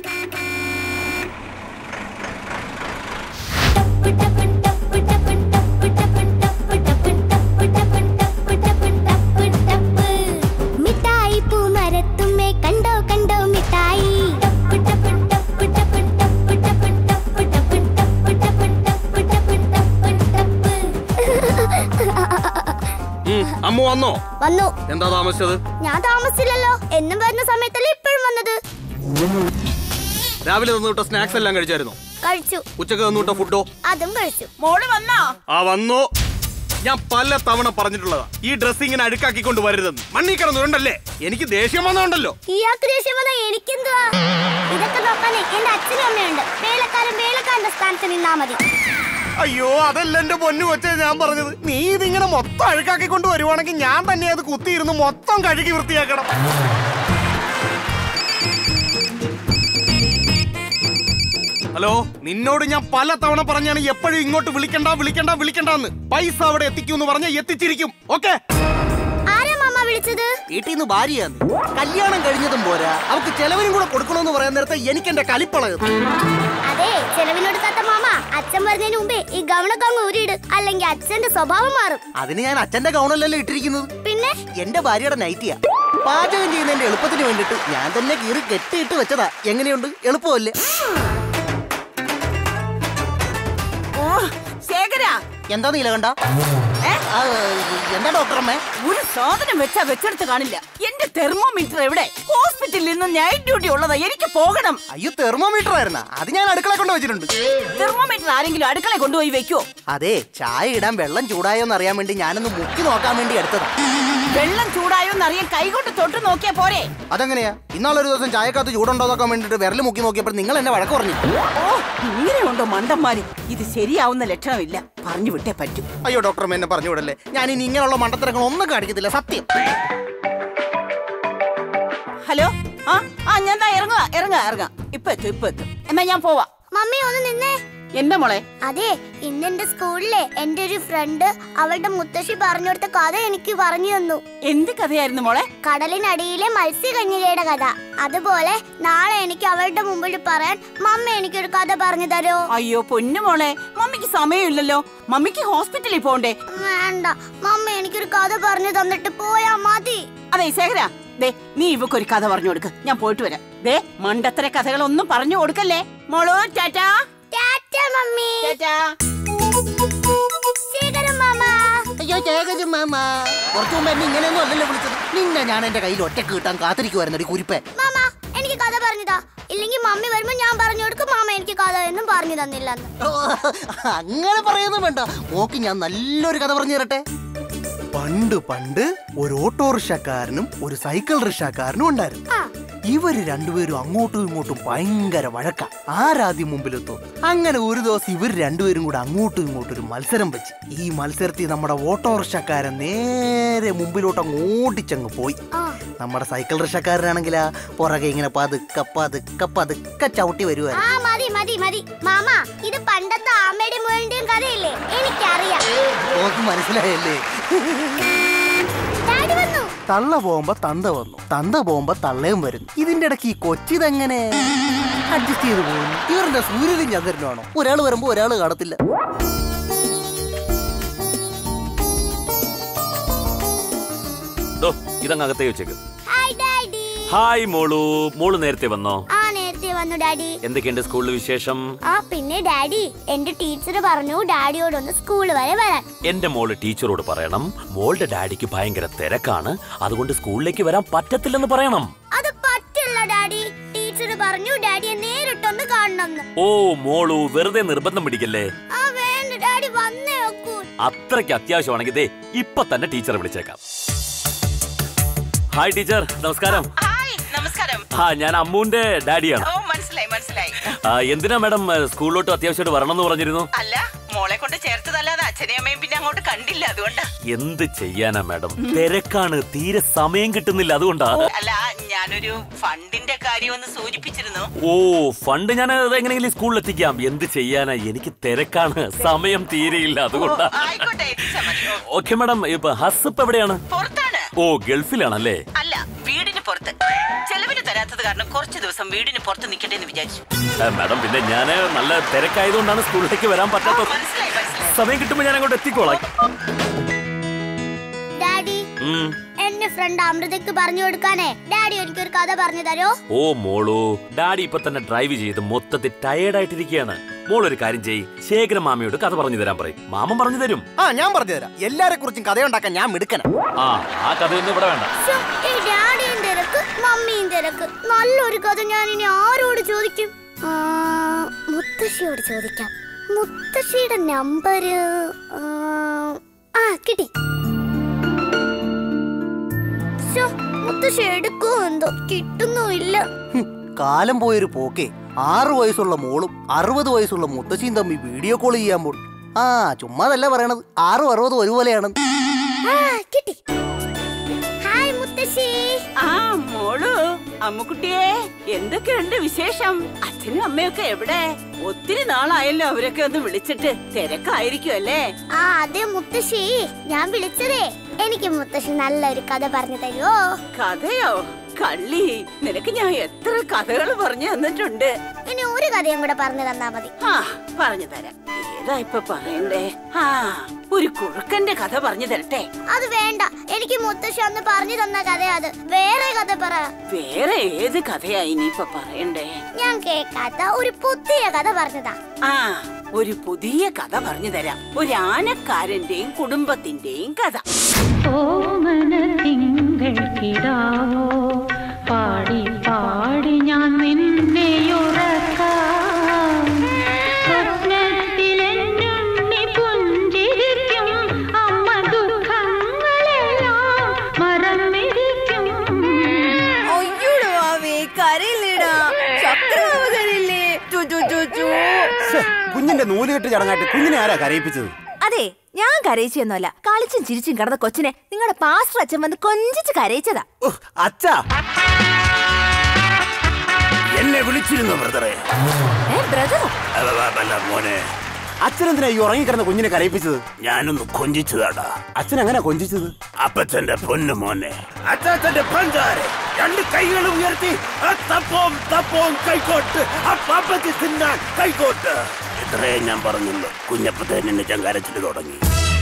മിഠായി പൂമരത്തുമ്മേ കണ്ടോ കണ്ടോ മിഠായി ഉം, അമ്മ വന്നോ വന്നു എന്താ താമസിച്ചത് ഞാൻ താമസിച്ചില്ലല്ലോ എന്നും വരുന്ന സമയത്തല്ലേ ഇപ്പോഴും വന്നത് രാവിലെ തന്നുവിട്ട സ്നാക്സ് എല്ലാം കഴിച്ചായിരുന്നോ കഴിച്ചു ഉച്ചക്ക് തന്നുവിട്ട ഫുഡോ അതും കഴിച്ചു മോള് വന്നോ ആ വന്നോ ഞാൻ പല തവണ പറഞ്ഞിട്ടുള്ളതാ ഈ ഡ്രസ് ഇങ്ങനെ അഴുക്കാക്കിക്കൊണ്ട് വരരുതെന്ന് മണ്ണി കിടന്നുണ്ടല്ലേ എനിക്ക് ദേഷ്യം വന്നോണ്ടല്ലോ ഇയാൾക്ക് ദേഷ്യം വന്നാ എനിക്കെന്തുവാ ഇതൊക്കെ നോക്കാനേ എന്റെ അച്ഛനും അമ്മയുണ്ട് വേലക്കാരൻ വേലക്കാരന്റെ സ്ഥാനത്ത് നിന്നാ മതി അയ്യോ അതല്ല എന്റെ പൊന്നു കൊച്ചെ ഞാൻ പറഞ്ഞത് നീ ഇതിങ്ങനെ മൊത്തം അഴുക്കാക്കി കൊണ്ട് വരുവാണെങ്കിൽ ഞാൻ തന്നെ അത് കുത്തിയിരുന്ന് മൊത്തം കഴുകി വൃത്തിയാക്കണം ഹലോ നിന്നോട് ഞാൻ പല തവണ പറഞ്ഞാണ് എപ്പോഴും ഇങ്ങോട്ട് വിളിക്കണ്ട വിളിക്കണ്ട വിളിക്കണ്ടെന്ന് പൈസ അവിടെ എത്തിക്കൂന്ന് പറഞ്ഞ എത്തിച്ചിരിക്കും ഓക്കെ ആരാ മാമ വിളിച്ചത് വീട്ടിൽ നിന്ന് ഭാര്യയാന്ന് കല്യാണം കഴിഞ്ഞതും പോരാ അവക്ക് ചെലവിനും കൂടെ കൊടുക്കണമെന്ന് പറയാൻ നേരത്തെ എനിക്ക് എന്റെ കലിപ്പളയത് അതെ ചെലവിനൊടുക്കാത്ത മാമ അച്ഛൻ പറഞ്ഞതിന് മുമ്പേ ഈ ഗവണൊക്കെ അങ്ങ് ഊരിയിട് അല്ലെങ്കിൽ അച്ഛന്റെ സ്വഭാവം മാറും അതിന് ഞാൻ അച്ഛന്റെ ഗൗണല്ലല്ലോ ഇട്ടിരിക്കുന്നത് പിന്നെ എന്റെ ഭാര്യയുടെ നൈറ്റിയാ പാചകം ചെയ്യുന്നതിന്റെ എളുപ്പത്തിന് വേണ്ടിട്ട് ഞാൻ തന്നെ കീറി കെട്ടിയിട്ട് വെച്ചതാ എങ്ങനെയുണ്ട് എളുപ്പമല്ലേ ഓ ശേഖര എന്താ നീലകണ്ട ആ, എന്താ ഡോക്ടറമ്മേ ഒരു സാധനം വെച്ചാ വെച്ചെടുത്ത് കാണില്ല എന്റെ തെർമോമീറ്റർ എവിടെ ഹോസ്പിറ്റലിൽ നിന്ന് നൈറ്റ് ഡ്യൂട്ടി ഉള്ളതാ എനിക്ക് പോകണം അയ്യോ തെർമോമീറ്റർ ആയിരുന്ന അത് ഞാൻ അടുക്കള കൊണ്ട് വെച്ചിട്ടുണ്ട് തെർമോമീറ്റർ ആരെങ്കിലും അടുക്കള കൊണ്ടുപോയി വെക്കോ അതെ ചായ ഇടാൻ വെള്ളം ചൂടായോന്ന് അറിയാൻ വേണ്ടി ഞാനൊന്ന് മുക്കി നോക്കാൻ വേണ്ടി എടുത്തതാ വെള്ളം ചൂടായോ എന്നറിയാൻ കൈകൊണ്ട് തൊട്ട് നോക്കിയാ പോരെ അതെങ്ങനെയാ ഇന്നാളൊരു ദിവസം ചായക്കകത്ത് ചൂടുണ്ടോ നോക്കാൻ വേണ്ടിട്ട് വിരൽ മുക്കി നോക്കിയപ്പോൾ നിങ്ങൾ എന്നെ വഴക്ക് പറഞ്ഞു ഓ ഇങ്ങനെയുണ്ടോ മണ്ടന്മാര് ഇത് ശരിയാവുന്ന ലക്ഷണമില്ല പറഞ്ഞു വിട്ടേ പറ്റൂ അയ്യോ ഡോക്ടർ എന്നെ പറഞ്ഞു വിടല്ലേ ഞാൻ ഇനി ഇങ്ങനെയുള്ള മണ്ടത്തരങ്ങൾ ഒന്നും കാണിക്കത്തില്ല സത്യം ഹലോ ആ ആ ഞാൻ ദാ ഇറങ്ങുക ഇറങ്ങുക ഇറങ്ങാം ഇപ്പൊ എത്തും ഇപ്പൊ എത്തും എന്നാ ഞാൻ പോവാ മമ്മി ഒന്ന് നിന്നേ എന്റെ മോളെ അതെ ഇന്ന് എന്റെ സ്കൂളിലെ എന്റെ ഒരു ഫ്രണ്ട് അവളുടെ മുത്തശ്ശി പറഞ്ഞു കൊടുത്ത കഥ എനിക്ക് പറഞ്ഞു തന്നു എന്ത് കഥയായിരുന്നു മോളെ കടലിനടിയിലെ മത്സ്യകന്യകയുടെ കഥ അതുപോലെ നാളെ എനിക്ക് അവളുടെ മുമ്പിൽ പറയാൻ മമ്മ എനിക്കൊരു കഥ പറഞ്ഞു തരോ അയ്യോ പൊന്നു മോളെ മമ്മിക്ക് സമയമില്ലല്ലോ മമ്മിക്ക് ഹോസ്പിറ്റലിൽ പോണ്ടേ വേണ്ട മമ്മ എനിക്കൊരു കഥ പറഞ്ഞു തന്നിട്ട് പോയാ മതി അതെ ശേഖര ദേ നീ ഇവക്കൊരു കഥ പറഞ്ഞു കൊടുക്ക് ഞാൻ പോയിട്ട് വരാം ദേ മണ്ടത്തര കഥകളൊന്നും പറഞ്ഞു കൊടുക്കല്ലേ മോളോ ടാറ്റാ ടാറ്റ മമ്മി ശേഖരം മാമ അയ്യോ ചേകരും മാമ കുറച്ചു മുമ്പ് എന്നെ ഇങ്ങനെയൊന്നും അല്ലല്ലോ വിളിച്ചത് നിന്നെ ഞാൻ എന്റെ കയ്യിൽ ഒറ്റക്ക് കിട്ടാൻ കാത്തിരിക്കുവായിരുന്നു കുരിപ്പേ മാമ എനിക്ക് കഥ പറഞ്ഞതാ ഇല്ലെങ്കിൽ മമ്മി വരുമ്പോ ഞാൻ പറഞ്ഞു കൊടുക്കും മാമ എനിക്ക് കഥ ഒന്നും പറഞ്ഞു തന്നില്ലെന്ന് അങ്ങനെ പറയുന്നു വേണ്ട മോക്ക് ഞാൻ നല്ലൊരു കഥ പറഞ്ഞു തരട്ടെ പണ്ട് പണ്ട് ഒരു ഓട്ടോറിക്ഷക്കാരനും ഒരു സൈക്കിൾ റിക്ഷക്കാരനും ഉണ്ടായിരുന്നു ഇവര് രണ്ടുപേരും അങ്ങോട്ടും ഇങ്ങോട്ടും ഭയങ്കര വഴക്ക ആരാദ്യം മുമ്പിലെത്തും അങ്ങനെ ഒരു ദിവസം ഇവർ രണ്ടുപേരും കൂടെ അങ്ങോട്ടും ഇങ്ങോട്ടും ഒരു മത്സരം വെച്ച് ഈ മത്സരത്തിൽ നമ്മുടെ ഓട്ടോറിക്ഷക്കാരൻ നേരെ മുമ്പിലോട്ട് അങ്ങ് ഓടിച്ചങ്ങ് പോയി നമ്മുടെ സൈക്കിൾ റിക്ഷക്കാരനാണെങ്കിൽ പുറകെ ഇങ്ങനെ പതുക്കെ പതുക്കെ പതുക്കെ ചവിട്ടി വരുവായിരുന്നു ആ മതി മതി മതി മാമ ഇത് പണ്ടത്തെ ആമയുടെയും മുയലിന്റെയും കഥയില്ലേ എനിക്കറിയാം നോക്ക് മനസ്സിലായല്ലേ ഡാഡി വന്നു തള്ള പോകുമ്പോ തന്ത വന്നു തന്ത പോകുമ്പോ തള്ളയും വരുന്നു ഇതിന്റെ ഇടയ്ക്ക് ഈ കൊച്ചിതെങ്ങനെ അഡ്ജസ്റ്റ് ചെയ്ത് പോകുന്നു ഇവരുടെ സൂര്യനും ചന്ദ്രനുമാണോ ഒരാൾ വരുമ്പോ ഒരാൾ കാണത്തില്ല ദോ, ഇതങ്ങ് അകത്തേക്ക് വെച്ചേക്ക് ഹായ് ഡാഡി ഹായ് മോളു മോള് നേരത്തെ വന്നോ ആ നേരത്തെ വന്നു ഡാഡി എന്തൊക്കെയുണ്ട് സ്കൂളിൽ വിശേഷം ആ പിന്നെ ഡാഡി എന്റെ ടീച്ചർ പറഞ്ഞു ഡാഡിയോടൊന്ന് സ്കൂൾ വരെ വരാൻ എന്റെ മോള് ടീച്ചറോട് പറയണം മോളുടെ ഡാഡിക്ക് ഭയങ്കര തിരക്കാണ് അതുകൊണ്ട് സ്കൂളിലേക്ക് വരാൻ പറ്റത്തില്ലെന്ന് പറയണം അത് പറ്റില്ല ഡാഡി ടീച്ചർ പറഞ്ഞു ഡാഡിയെ നേരിട്ടൊന്ന് കാണണമെന്ന് ഓ മോളു വെറുതെ നിർബന്ധം പിടിക്കല്ലേ ആ വേണ്ട ഡാഡി വന്നേ നോക്കൂ അത്രയ്ക്ക് അത്യാവശ്യമാണെങ്കിൽ ദേ ഇപ്പൊ തന്നെ ടീച്ചറെ വിളിച്ചേക്കാം ഹായ് ടീച്ചർ നമസ്കാരം ഹായ് നമസ്കാരം ആ ഞാൻ അമ്മൂന്റെ ഡാഡിയാണ് ഓ മനസ്സിലായി മനസ്സിലായി ആ, എന്തിനാ മാഡം ഏ, സ്കൂളിലോട്ട് അത്യാവശ്യമായിട്ട് വരണമെന്ന് പറഞ്ഞിരുന്നു അല്ല മോളെ കൊണ്ട് ചേർത്തതല്ലാതെ അച്ഛനെയും അമ്മയും പിന്നെ അങ്ങോട്ട് കണ്ടില്ല അതുകൊണ്ടാ എന്ത് ചെയ്യാനാ മാഡം തിരക്കാണ് തീരെ സമയം കിട്ടുന്നില്ല അതുകൊണ്ടാ അല്ല ഞാനൊരു ഫണ്ടിന്റെ കാര്യം ഒന്ന് സൂചിപ്പിച്ചിരുന്നു ഓ ഫണ്ട് ഞാൻ അത് എങ്ങനെയെങ്കിലും സ്കൂളിൽ എത്തിക്കാം എന്ത് ചെയ്യാനാ എനിക്ക് തിരക്കാണ് സമയം തീരെയില്ല അതുകൊണ്ടാ ആയിക്കോട്ടെ എത്തിച്ചാ മതി. ഓ, ഓക്കെ മാഡം ഇപ്പൊ ഹസ്പ്പ് എവിടെയാണ് പുറത്താണ് ഓ ഗൾഫിലാണല്ലേ അല്ല വീടിന് പുറത്ത് ചെലവിന് തരാത്തത് കാരണം കുറച്ച് ദിവസം വീടിന് പുറത്ത് നിൽക്കട്ടെ എന്ന് വിചാരിച്ചു ഏ, മാഡം പിന്നെ ഞാൻ നല്ല തിരക്കായതുകൊണ്ടാണ് സ്കൂളിലേക്ക് വരാൻ പറ്റാത്തത് സമയം കിട്ടുമ്പോൾ ഞാൻ അങ്ങോട്ട് എത്തിക്കോളാം ഡാഡി ഉം. എന്റെ ഫ്രണ്ട് അമൃതയ്ക്ക് പറഞ്ഞു കൊടുക്കാനേ ഡാഡി എനിക്കൊരു കഥ പറഞ്ഞു തരോ ഓ മോളു ഡാഡി ഇപ്പൊ തന്നെ ഡ്രൈവ് ചെയ്ത് മൊത്തത്തിൽ ടയേർഡ് ആയിട്ടിരിക്കുകയാണ് മോൾ ഒരു കാര്യം ചെയ്യ് ശേഖര മാമയോട് കഥ പറഞ്ഞു തരാൻ പറയും മാമൻ പറഞ്ഞു തരും ആ ഞാൻ പറഞ്ഞു തരാം എല്ലാരെ കുറിച്ചും കഥയുണ്ടാക്കാൻ ഞാൻ മിടുക്കന ആ ആ കഥയൊന്നും ഇവിടെ വേണ്ട ശ്ശോ, ഈ ഡാഡിയും തിരക്ക് മമ്മിയും തിരക്ക് നല്ലൊരു കഥ ഞാൻ ഇനി ആരോട് ചോദിക്കും ആ, മുത്തശ്ശിയോട് ചോദിക്കാം മുത്തശ്ശിയുടെ നമ്പര് ആ കിട്ടി ശ്ശോ, മുത്തശ്ശി എടുക്കോ എന്തോ കിട്ടുന്നുമില്ല കാലം പോയൊരു പോക്കേ ആറു വയസ്സുള്ള മോളും അറുപത് വയസ്സുള്ള മുത്തശ്ശിയും തമ്മിൽ വീഡിയോ കോൾ ചെയ്യാൻ പോൾ ആ ചുമ്മാതല്ല പറയണത് ആറും അറുപതും ഒരുപോലെയാണ് ആ കിട്ടി ഹായ് മുത്തശ്ശി ആ മോളു അമ്മുക്കുട്ടിയെ എന്തൊക്കെയുണ്ട് വിശേഷം അച്ഛനും അമ്മയൊക്കെ എവിടെ ഒത്തിരി നാളായല്ലോ അവരൊക്കെ ഒന്ന് വിളിച്ചിട്ട് തിരക്കായിരിക്കും അല്ലേ ആ അതെ മുത്തശ്ശി ഞാൻ വിളിച്ചതേ എനിക്ക് മുത്തശ്ശി നല്ലൊരു കഥ പറഞ്ഞു തരുമോ കഥയോ കള്ളി നിനക്ക് ഞാൻ എത്ര കഥകൾ പറഞ്ഞു തന്നിട്ടുണ്ട് ഇനി ഒരു കഥയും കൂടെ പറഞ്ഞു തന്നാ മതി ആ പറഞ്ഞു തരാം ഏതാ ഇപ്പൊ പറയണ്ടേ ആ ഒരു കുറുക്കന്റെ കഥ പറഞ്ഞു തരട്ടെ അത് വേണ്ട എനിക്ക് മുത്തശ്ശി അന്ന് പറഞ്ഞു തന്ന കഥ അത് വേറെ കഥ പറ വേറെ ഏത് കഥയാ ഇനിയിപ്പൊ പറയണ്ടേ ഞാൻ കേൾക്കാത്ത ഒരു പുതിയ കഥ പറഞ്ഞതാ ആ ഒരു പുതിയ കഥ പറഞ്ഞു തരാം ഒരു ആനക്കാരന്റെയും കുടുംബത്തിന്റെയും കഥ തിങ്കൾ പാടി പാടി ഞാൻ നിന്നെയുറക്കാം സ്വപ്നത്തിലെന്നുണ്ണി പുഞ്ചിരിക്കും അമ്മ ദുഃഖങ്ങളെല്ലാം മറന്നിരിക്കും അയ്യോടാ മാവേ കരയില്ലേടാ ചക്രമാവ കരയില്ലേ ചു ചു ചു ചു കുഞ്ഞിന്റെ നൂലുകെട്ട് ചടങ്ങായിട്ട് കുഞ്ഞിനെ ആരാ കരയിപ്പിച്ചത് അതെ ഞാൻ കരയിച്ചൊന്നുമല്ല കളിച്ചും ചിരിച്ചും കിടന്ന കൊച്ചിനെ നിങ്ങളുടെ പാസ്റ്റർ അച്ഛൻ വന്ന് കൊഞ്ചിച്ച് കരയിച്ചതാ അച്ഛാ എന്നെ വിളിച്ചിരുന്നു ബ്രദറെ ഏ ബ്രദറോ അല്ല മോനെ അച്ഛനെന്തിനാ ഈ ഉറങ്ങിക്കിടന്ന കുഞ്ഞിനെ കരയിപ്പിച്ചത് ഞാനൊന്ന് കൊഞ്ചിച്ചതാടാ അച്ഛൻ എങ്ങനെ കൊഞ്ചിച്ചത് അപ്പച്ചന്റെ പൊന്നു മോനെ അച്ചാച്ചന്റെ പഞ്ചാര രണ്ട് കൈകളും ഉയർത്തി ആ തപ്പവും തപ്പവും കൈക്കോട്ട് ആ പാപ്പയ്ക്ക് തിന്നാൻ കൈക്കോട്ട് ഇത്രേ ഞാൻ പറഞ്ഞുള്ളൂ കുഞ്ഞപ്പത്തെ നിന്നെ ചങ്കാരച്ചിട്ട് തുടങ്ങി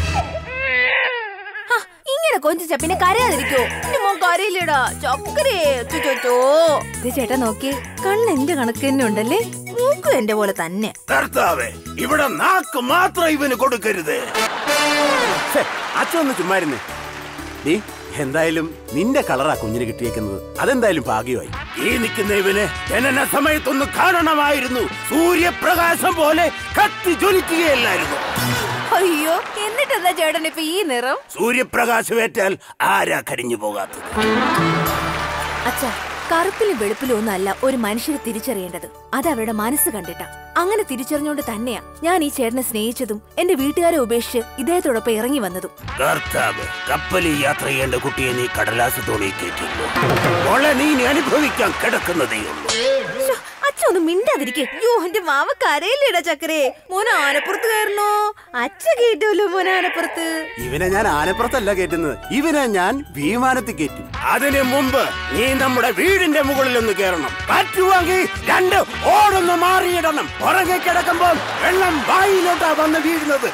ഹ, ഇങ്ങനെ കൊഞ്ചിച്ച പിന്നെ കരയാതിരിക്കോ എന്റെ മോൻ കരയില്ലടാ ചക്കരേ ചു ചു ചു ദേ ചേട്ടാ നോക്കി കണ്ണ് എന്റെ കണക്ക് തന്നെ ഉണ്ടല്ലേ മൂക്കും എന്റെ പോലെ തന്നെ കർത്താവേ ഇവിടെ നാക്ക് മാത്രം ഇവന് കൊടുക്കരുത് അച്ഛൻ ഒന്ന് ചുമ്മാരുന്നേ ഡീ എന്തായാലും നിന്റെ കളറാ കുഞ്ഞിന് കിട്ടിയേക്കുന്നത് അതെന്തായാലും ഭാഗ്യമായി ഈ നിൽക്കുന്ന ഇവന് ജനന സമയത്തൊന്ന് കാണണമായിരുന്നു സൂര്യപ്രകാശം പോലെ കത്തി ജ്വലിക്കുകയല്ലായിരുന്നു അയ്യോ എന്നിട്ടെന്താ ചേട്ടൻ ഇപ്പൊ ഈ നിറം സൂര്യപ്രകാശമേറ്റാൽ ആരാ കരിഞ്ഞു പോകാത്തത് അച്ഛാ കറുപ്പിലും വെളുപ്പിലും ഒന്നല്ല ഒരു മനുഷ്യരെ തിരിച്ചറിയേണ്ടത് അത് അവരുടെ മനസ്സ് കണ്ടിട്ടാ അങ്ങനെ തിരിച്ചറിഞ്ഞുകൊണ്ട് തന്നെയാ ഞാൻ ഈ ചേട്ടനെ സ്നേഹിച്ചതും എന്റെ വീട്ടുകാരെ ഉപേക്ഷിച്ച് ഇദ്ദേഹത്തോടൊപ്പം ഇറങ്ങി വന്നതും കർത്താവ് കപ്പലിൽ യാത്ര ചെയ്യേണ്ട കുട്ടിയെ നീ കടലാസ് തോണി കയറ്റില്ലോ മോളെ നീ ഇനി അനുഭവിക്കാൻ കിടക്കുന്നതേ ഉള്ളൂ ശ്ശോ, അച്ഛൻ ഒന്ന് മിണ്ടാതിരിക്കെ യോ എന്റെ മാവ കരയില്ലേടാ ചക്കരേ മോന ആനപ്പുറത്ത് കയറണോ അച്ഛ കേട്ടുമല്ലോ മോന ആനപ്പുറത്ത് ഇവനെ ഞാൻ ആനപ്പുറത്തല്ല കയറ്റുന്നത് ഇവനെ ഞാൻ വിമാനത്തിൽ കയറ്റും അതിനു മുമ്പ് നീ നമ്മുടെ വീടിന്റെ മുകളിൽ ഒന്ന് കയറണം പറ്റുവാങ്കിൽ രണ്ട് ഓടൊന്ന് മാറിയിടണം ഉറങ്ങി കിടക്കുമ്പോൾ വെള്ളം വായിലോട്ടാ വന്ന് വീഴുന്നത്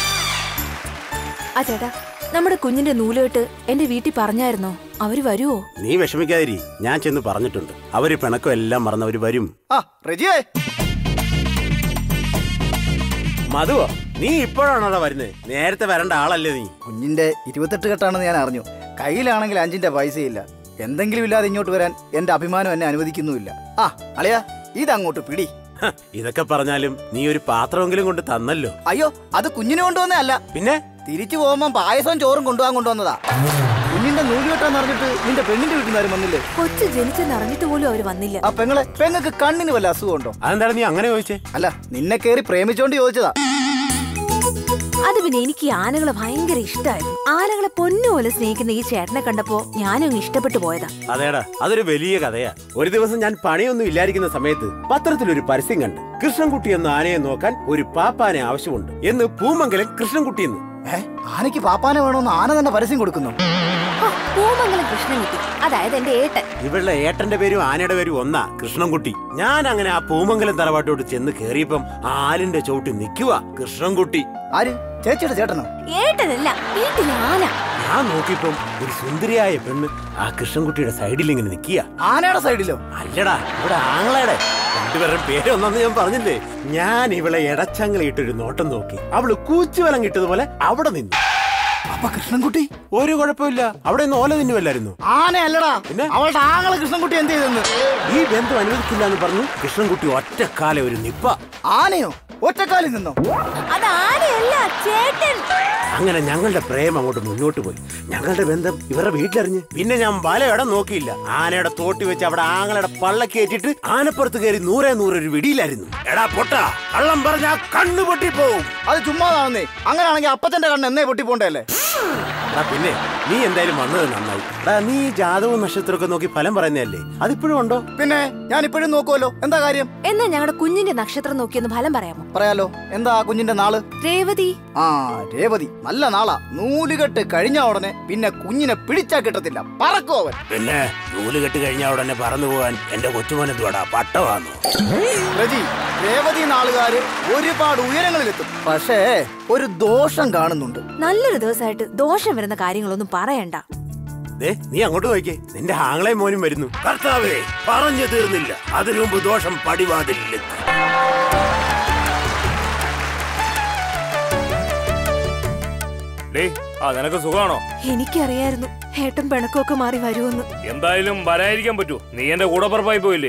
ആ ചേട്ടാ നമ്മുടെ കുഞ്ഞിന്റെ നൂലുകെട്ട് എന്റെ വീട്ടിൽ പറഞ്ഞായിരുന്നോ അവര് വരുവോ നീ വിഷമിക്കാതിരി ഞാൻ ചെന്ന് പറഞ്ഞിട്ടുണ്ട് അവര് പിണക്കം എല്ലാം മറന്നവര് വരും ആ റെജിയേ മധുവോ നീ ഇപ്പോഴാണോടാ വരുന്നത് നേരത്തെ വരേണ്ട ആളല്ലേ നീ കുഞ്ഞിന്റെ ഇരുപത്തെട്ട് കെട്ടാണെന്ന് ഞാൻ അറിഞ്ഞു കയ്യിലാണെങ്കിൽ അഞ്ചിന്റെ പൈസയില്ല എന്തെങ്കിലും ഇല്ലാതെ ഇങ്ങോട്ട് വരാൻ എന്റെ അഭിമാനം എന്നെ അനുവദിക്കുന്നുമില്ല ആ അളിയാ ഇതങ്ങോട്ട് പിടി ഹ, ഇതൊക്കെ പറഞ്ഞാലും നീ ഒരു പാത്രമെങ്കിലും കൊണ്ട് തന്നല്ലോ അയ്യോ അത് കുഞ്ഞിനെ കൊണ്ടുവന്നേ അല്ല പിന്നെ തിരിച്ചു പോകുമ്പോ പായസവും ചോറും കൊണ്ടുപോകാൻ കൊണ്ടുവന്നതാ കുഞ്ഞിന്റെ നൂല് കെട്ടാന്ന് പറഞ്ഞിട്ട് നിന്റെ പെണ്ണിന്റെ വീട്ടിൽ നിന്ന് ആരും വന്നില്ലേ കൊച്ചു ജനിച്ചെന്ന് അറിഞ്ഞിട്ട് പോലും അവര് വന്നില്ല ആ പെങ്ങളെ പെങ്ങൾക്ക് കണ്ണിന് വല്ല അസുഖമുണ്ടോ അതെന്താണ് നീ അങ്ങനെ ചോദിച്ചേ അല്ല നിന്നെ കേറി പ്രേമിച്ചോണ്ട് ചോദിച്ചതാ അത് പിന്നെ എനിക്ക് ഈ ആനകളെ ഭയങ്കര ഇഷ്ടമായിരുന്നു ആനകളെ പൊന്നുപോലെ സ്നേഹിക്കുന്ന ഈ ചേട്ടനെ കണ്ടപ്പോ ഞാനും അങ്ങ് ഇഷ്ടപ്പെട്ടു പോയതാ അതേടാ അതൊരു വലിയ കഥയാ ഒരു ദിവസം ഞാൻ പണിയൊന്നും ഇല്ലായിരിക്കുന്ന സമയത്ത് പത്രത്തിൽ ഒരു പരസ്യം കണ്ട് കൃഷ്ണൻകുട്ടി എന്ന ആനയെ നോക്കാൻ ഒരു പാപ്പാനെ ആവശ്യമുണ്ട് എന്ന് പൂമംഗലം കൃഷ്ണൻകുട്ടി എന്ന് ഏ ആനയ്ക്ക് പാപ്പാനെ വേണമെന്ന് ആന തന്നെ പരസ്യം കൊടുക്കുന്നു ഹോ, പൂമംഗലം കൃഷ്ണൻകുട്ടി അതായത് എന്റെ ഏട്ടൻ ഇവളുടെ ഏട്ടന്റെ പേരും ആനയുടെ പേരും ഒന്നാ കൃഷ്ണൻകുട്ടി ഞാൻ അങ്ങനെ ആ പൂമംഗലം തറവാട്ടോട്ട് ചെന്ന് കേറിയപ്പം ആലിന്റെ ചവിട്ടി നിൽക്കുക കൃഷ്ണൻകുട്ടി ആര് ചേച്ചിയുടെ ചേട്ടനോ ഏട്ടനല്ല വീട്ടിലെ ആന ഞാൻ നോക്കിയപ്പം ഒരു സുന്ദരിയായ പെണ്ണ് ആ കൃഷ്ണൻകുട്ടിയുടെ സൈഡിൽ ഇങ്ങനെ നിൽക്കുക ആനയുടെ സൈഡിലോ അല്ലടാ ഇവിടെ ആങ്ങളയുടെ രണ്ടുപേരുടെ പേരൊന്നെന്ന് ഞാൻ പറഞ്ഞില്ലേ ഞാൻ ഇവളെ ഇടച്ചങ്ങളിട്ടൊരു നോട്ടം നോക്കി അവള് കൂച്ചുവലം കിട്ടതുപോലെ അവിടെ നിന്നു അപ്പൊ കൃഷ്ണൻകുട്ടി ഒരു കുഴപ്പമില്ല അവിടെ നിന്ന് ഓല തിന്നുവല്ലായിരുന്നു ആനയല്ലടാ അവളുടെ ആങ്ങളെ കൃഷ്ണൻകുട്ടി എന്ത് ചെയ്തെന്ന് ഈ ബന്ധം അനുവദിക്കില്ല എന്ന് പറഞ്ഞു കൃഷ്ണൻകുട്ടി ഒറ്റക്കാലെ ഒരു നിപ്പ ആനയോ ഒറ്റക്കാലിൽ നിന്നോ അത് ആനയല്ല ചേട്ടൻ അങ്ങനെ ഞങ്ങളുടെ പ്രേമം അങ്ങോട്ട് മുന്നോട്ട് പോയി ഞങ്ങളുടെ ബന്ധം ഇവരുടെ വീട്ടിലറിഞ്ഞ് പിന്നെ ഞാൻ വലയിടം നോക്കിയില്ല ആനയുടെ തോട്ടി വെച്ച് അവിടെ ആങ്ങളുടെ പള്ള കയറ്റിട്ട് ആനപ്പുറത്ത് കയറി നൂറേ നൂറൊരു വിടിയിലായിരുന്നു എടാ പൊട്ട കള്ളം പറഞ്ഞാ കണ്ണു പൊട്ടിപ്പോവും അത് ചുമ്മാതാണെന്നേ അങ്ങനെയാണെങ്കിൽ അപ്പച്ചന്റെ കണ്ണ് എന്നേ പൊട്ടി പോണ്ടല്ലേ എടാ പിന്നെ നീ എന്തായാലും വന്നത് നന്നായി എടാ നീ ഈ ജാതകവും നക്ഷത്രമൊക്കെ നോക്കി ഫലം പറയുന്നതല്ലേ അതിപ്പോഴും ഉണ്ടോ പിന്നെ ഞാൻ ഇപ്പോഴും നോക്കുമല്ലോ എന്താ കാര്യം എന്നാ ഞങ്ങളുടെ കുഞ്ഞിന്റെ നക്ഷത്രം നോക്കിയൊന്ന് ഫലം പറയാമോ പറയാലോ എന്താ ആ കുഞ്ഞിന്റെ നാള് രേവതി ആ രേവതി നല്ല നാളാ നൂലുകെട്ട് കഴിഞ്ഞ ഉടനെ പിന്നെ കുഞ്ഞിനെ പിടിച്ചാ കിട്ടത്തില്ല പറക്കോ അവൻ പിന്നെ നൂല് കെട്ട് കഴിഞ്ഞാ ഉടനെ പറന്നു പോകാൻ എന്റെ കൊച്ചുമോനെന്തുവാടാ പട്ടവാന്നോ റജി രേവതി നാളുകാര് ഒരുപാട് ഉയരങ്ങളിലെത്തും പക്ഷേ ഒരു ദോഷം കാണുന്നുണ്ട് നല്ലൊരു ദിവസമായിട്ട് ദോഷം വരുന്ന കാര്യങ്ങളൊന്നും പറയണ്ട ദേ നീ അങ്ങോട്ട് നോക്കിയേ നിന്റെ ആങ്ങളെ മോനും വരുന്നു കർത്താവേ പറഞ്ഞു തീർന്നില്ല അതിനു മുമ്പ് ദോഷം പടിവാതിലെത്തി ഡേ ആ നിനക്ക് സുഖാണോ എനിക്കറിയായിരുന്നു ഏട്ടൻ പിണക്കമൊക്കെ മാറി വരുമെന്ന് എന്തായാലും വരാതിരിക്കാൻ പറ്റൂ നീ എന്റെ കൂടെ പറപ്പായി പോയില്ലേ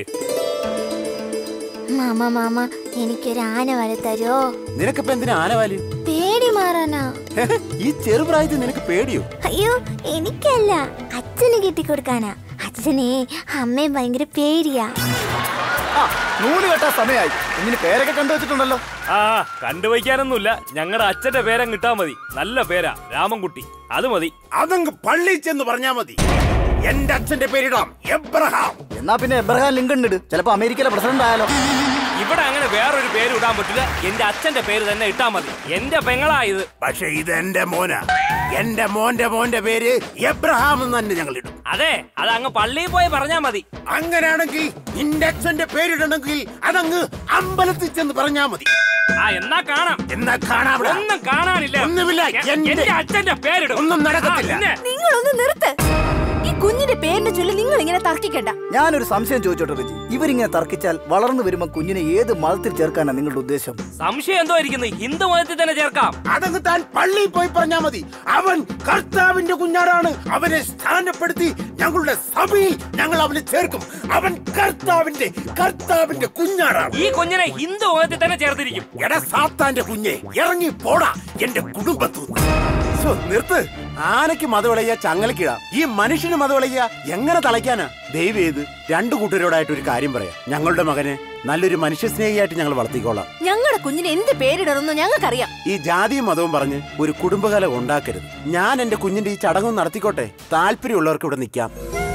മാമ മാമ എനിക്കൊരു ആന വരെ തരുമോ നിനക്കിപ്പോ എന്തിനാ ആനവാല് പേടി മാറാനാ ഈ ചെറുപ്രായത്തിൽ നിനക്ക് പേടിയോ അയ്യോ എനിക്കല്ല അച്ഛന് കെട്ടിക്കൊടുക്കാനാ അച്ഛനെ അമ്മയെ ഭയങ്കര പേടിയാ നൂല് കെട്ടാ സമയമായി കുഞ്ഞിന് പേരൊക്കെ കണ്ടുവച്ചിട്ടുണ്ടല്ലോ ആ കണ്ടുവയ്ക്കാനൊന്നുമില്ല ഞങ്ങളുടെ അച്ഛന്റെ പേരങ്ങ് ഇട്ടാ മതി നല്ല പേരാ രാമൻകുട്ടി അത് മതി അതങ്ങ് പള്ളി ചെന്ന് പറഞ്ഞാ മതി എന്റെ അച്ഛന്റെ പേരിടാം എബ്രഹാം എന്നാ പിന്നെ എബ്രഹാം ലിങ്കൺ ഇട് ചിലപ്പോ അമേരിക്കയിലെ പ്രസിഡന്റ് ആയാലോ ഇവിടെ അങ്ങനെ വേറൊരു പേര് ഇടാൻ പറ്റില്ല എന്റെ അച്ഛന്റെ പേര് തന്നെ ഇട്ടാ മതി എന്റെ പെങ്ങളാ ഇത് പക്ഷെ ഇത് എന്റെ മോനാ എന്റെ മോന്റെ മോന്റെ പേര് എബ്രഹാം എന്ന് തന്നെ ഞങ്ങൾ ഇടും അതെ അത് അങ്ങ് പള്ളിയിൽ പോയി പറഞ്ഞാ മതി അങ്ങനെയാണെങ്കിൽ നിന്റെ അച്ഛന്റെ പേരിടണമെങ്കിൽ അതങ്ങ് അമ്പലത്തിൽ ചെന്ന് പറഞ്ഞാ മതി ആ എന്നാ കാണാം എന്നാ കാണാം ഒന്നും കാണാനില്ല ഒന്നുമില്ല എ- എന്റെ- എന്റെ അച്ഛന്റെ പേരിടും ഒന്നും നടക്കത്തില്ല. ആ, പിന്നെ. നിങ്ങളൊന്ന് നിർത്ത് ഈ കുഞ്ഞിന്റെ പേരിനെ ചൊല്ലി നിങ്ങൾ ഇങ്ങനെ തർക്കിക്കണ്ട ഞാനൊരു സംശയം ചോദിച്ചോട്ടെ റജി ഇവരിങ്ങനെ തർക്കിച്ചാൽ വളർന്നു വരുമ്പോ കുഞ്ഞിനെ ഏത് മതത്തിൽ ചേർക്കാനാ നിങ്ങളുടെ ഉദ്ദേശം സംശയം എന്തോ ഇരിക്കുന്നു ഹിന്ദു മതത്തിൽ തന്നെ ചേർക്കാം അതങ്ങ് താൻ പള്ളിയിൽ പോയി പറഞ്ഞാ മതി അവൻ കർത്താവിന്റെ കുഞ്ഞാടാണ് അവനെ സ്ഥാനപ്പെടുത്തി ഞങ്ങളുടെ സഭയിൽ ഞങ്ങൾ അവനെ ചേർക്കും അവൻ കർത്താവിന്റെ കർത്താവിന്റെ കുഞ്ഞാടാണ് ഈ കുഞ്ഞിനെ ഹിന്ദു മതത്തിൽ തന്നെ ചേർത്തിരിക്കും എടാ സാത്താന്റെ കുഞ്ഞെ ഇറങ്ങി പോടാ എന്റെ കുടുംബത്തു നിർത്ത് ആനയ്ക്ക് മതവിളയ്യ ചങ്ങലക്കിടാം ഈ മനുഷ്യന് മതവിളയ്യ എങ്ങനെ തളയ്ക്കാനാ ദൈവം ഏത് രണ്ടു കൂട്ടരോടായിട്ട് ഒരു കാര്യം പറയാം ഞങ്ങളുടെ മകനെ നല്ലൊരു മനുഷ്യ സ്നേഹിയായിട്ട് ഞങ്ങൾ വളർത്തിക്കോളാം ഞങ്ങളുടെ കുഞ്ഞിന് എന്ത് പേരിടണമെന്ന് ഞങ്ങൾക്കറിയാം ഈ ജാതിയും മതവും പറഞ്ഞ് ഒരു കുടുംബകലം ഉണ്ടാക്കരുത് ഞാൻ എന്റെ കുഞ്ഞിന്റെ ഈ ചടങ്ങും നടത്തിക്കോട്ടെ താല്പര്യമുള്ളവർക്ക് ഇവിടെ നിൽക്കാം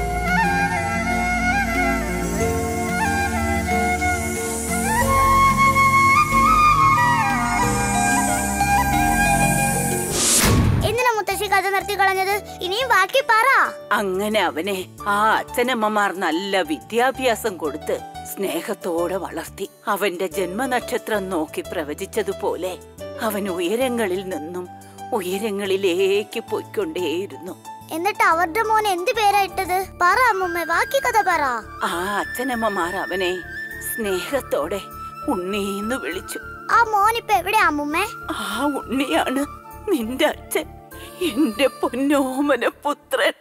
എന്തിനാ മുത്തശ്ശി കഥ നിർത്തി കളഞ്ഞത് ഇനിയും ബാക്കി പറ അങ്ങനെ അവനെ ആ അച്ഛനമ്മമാർ നല്ല വിദ്യാഭ്യാസം കൊടുത്ത് സ്നേഹത്തോടെ വളർത്തി അവന്റെ ജന്മനക്ഷത്രം നോക്കി പ്രവചിച്ചതുപോലെ അവൻ ഉയരങ്ങളിൽ നിന്നും ഉയരങ്ങളിലേക്ക് പോയിക്കൊണ്ടേയിരുന്നു എന്നിട്ട് അവരുടെ മോൻ എന്ത് പേരാ ഇട്ടത് പറ അമ്മുമ്മ ബാക്കി കഥ പറ ആ അച്ഛനമ്മമാർ അവനെ സ്നേഹത്തോടെ ഉണ്ണീന്ന് വിളിച്ചു ആ മോൻ ഇപ്പൊ എവിടെയാ അമ്മുമ്മേ ആ ഉണ്ണിയാണ് നിന്റെ അച്ഛൻ എന്റെ പൊന്നോമന പുത്രൻ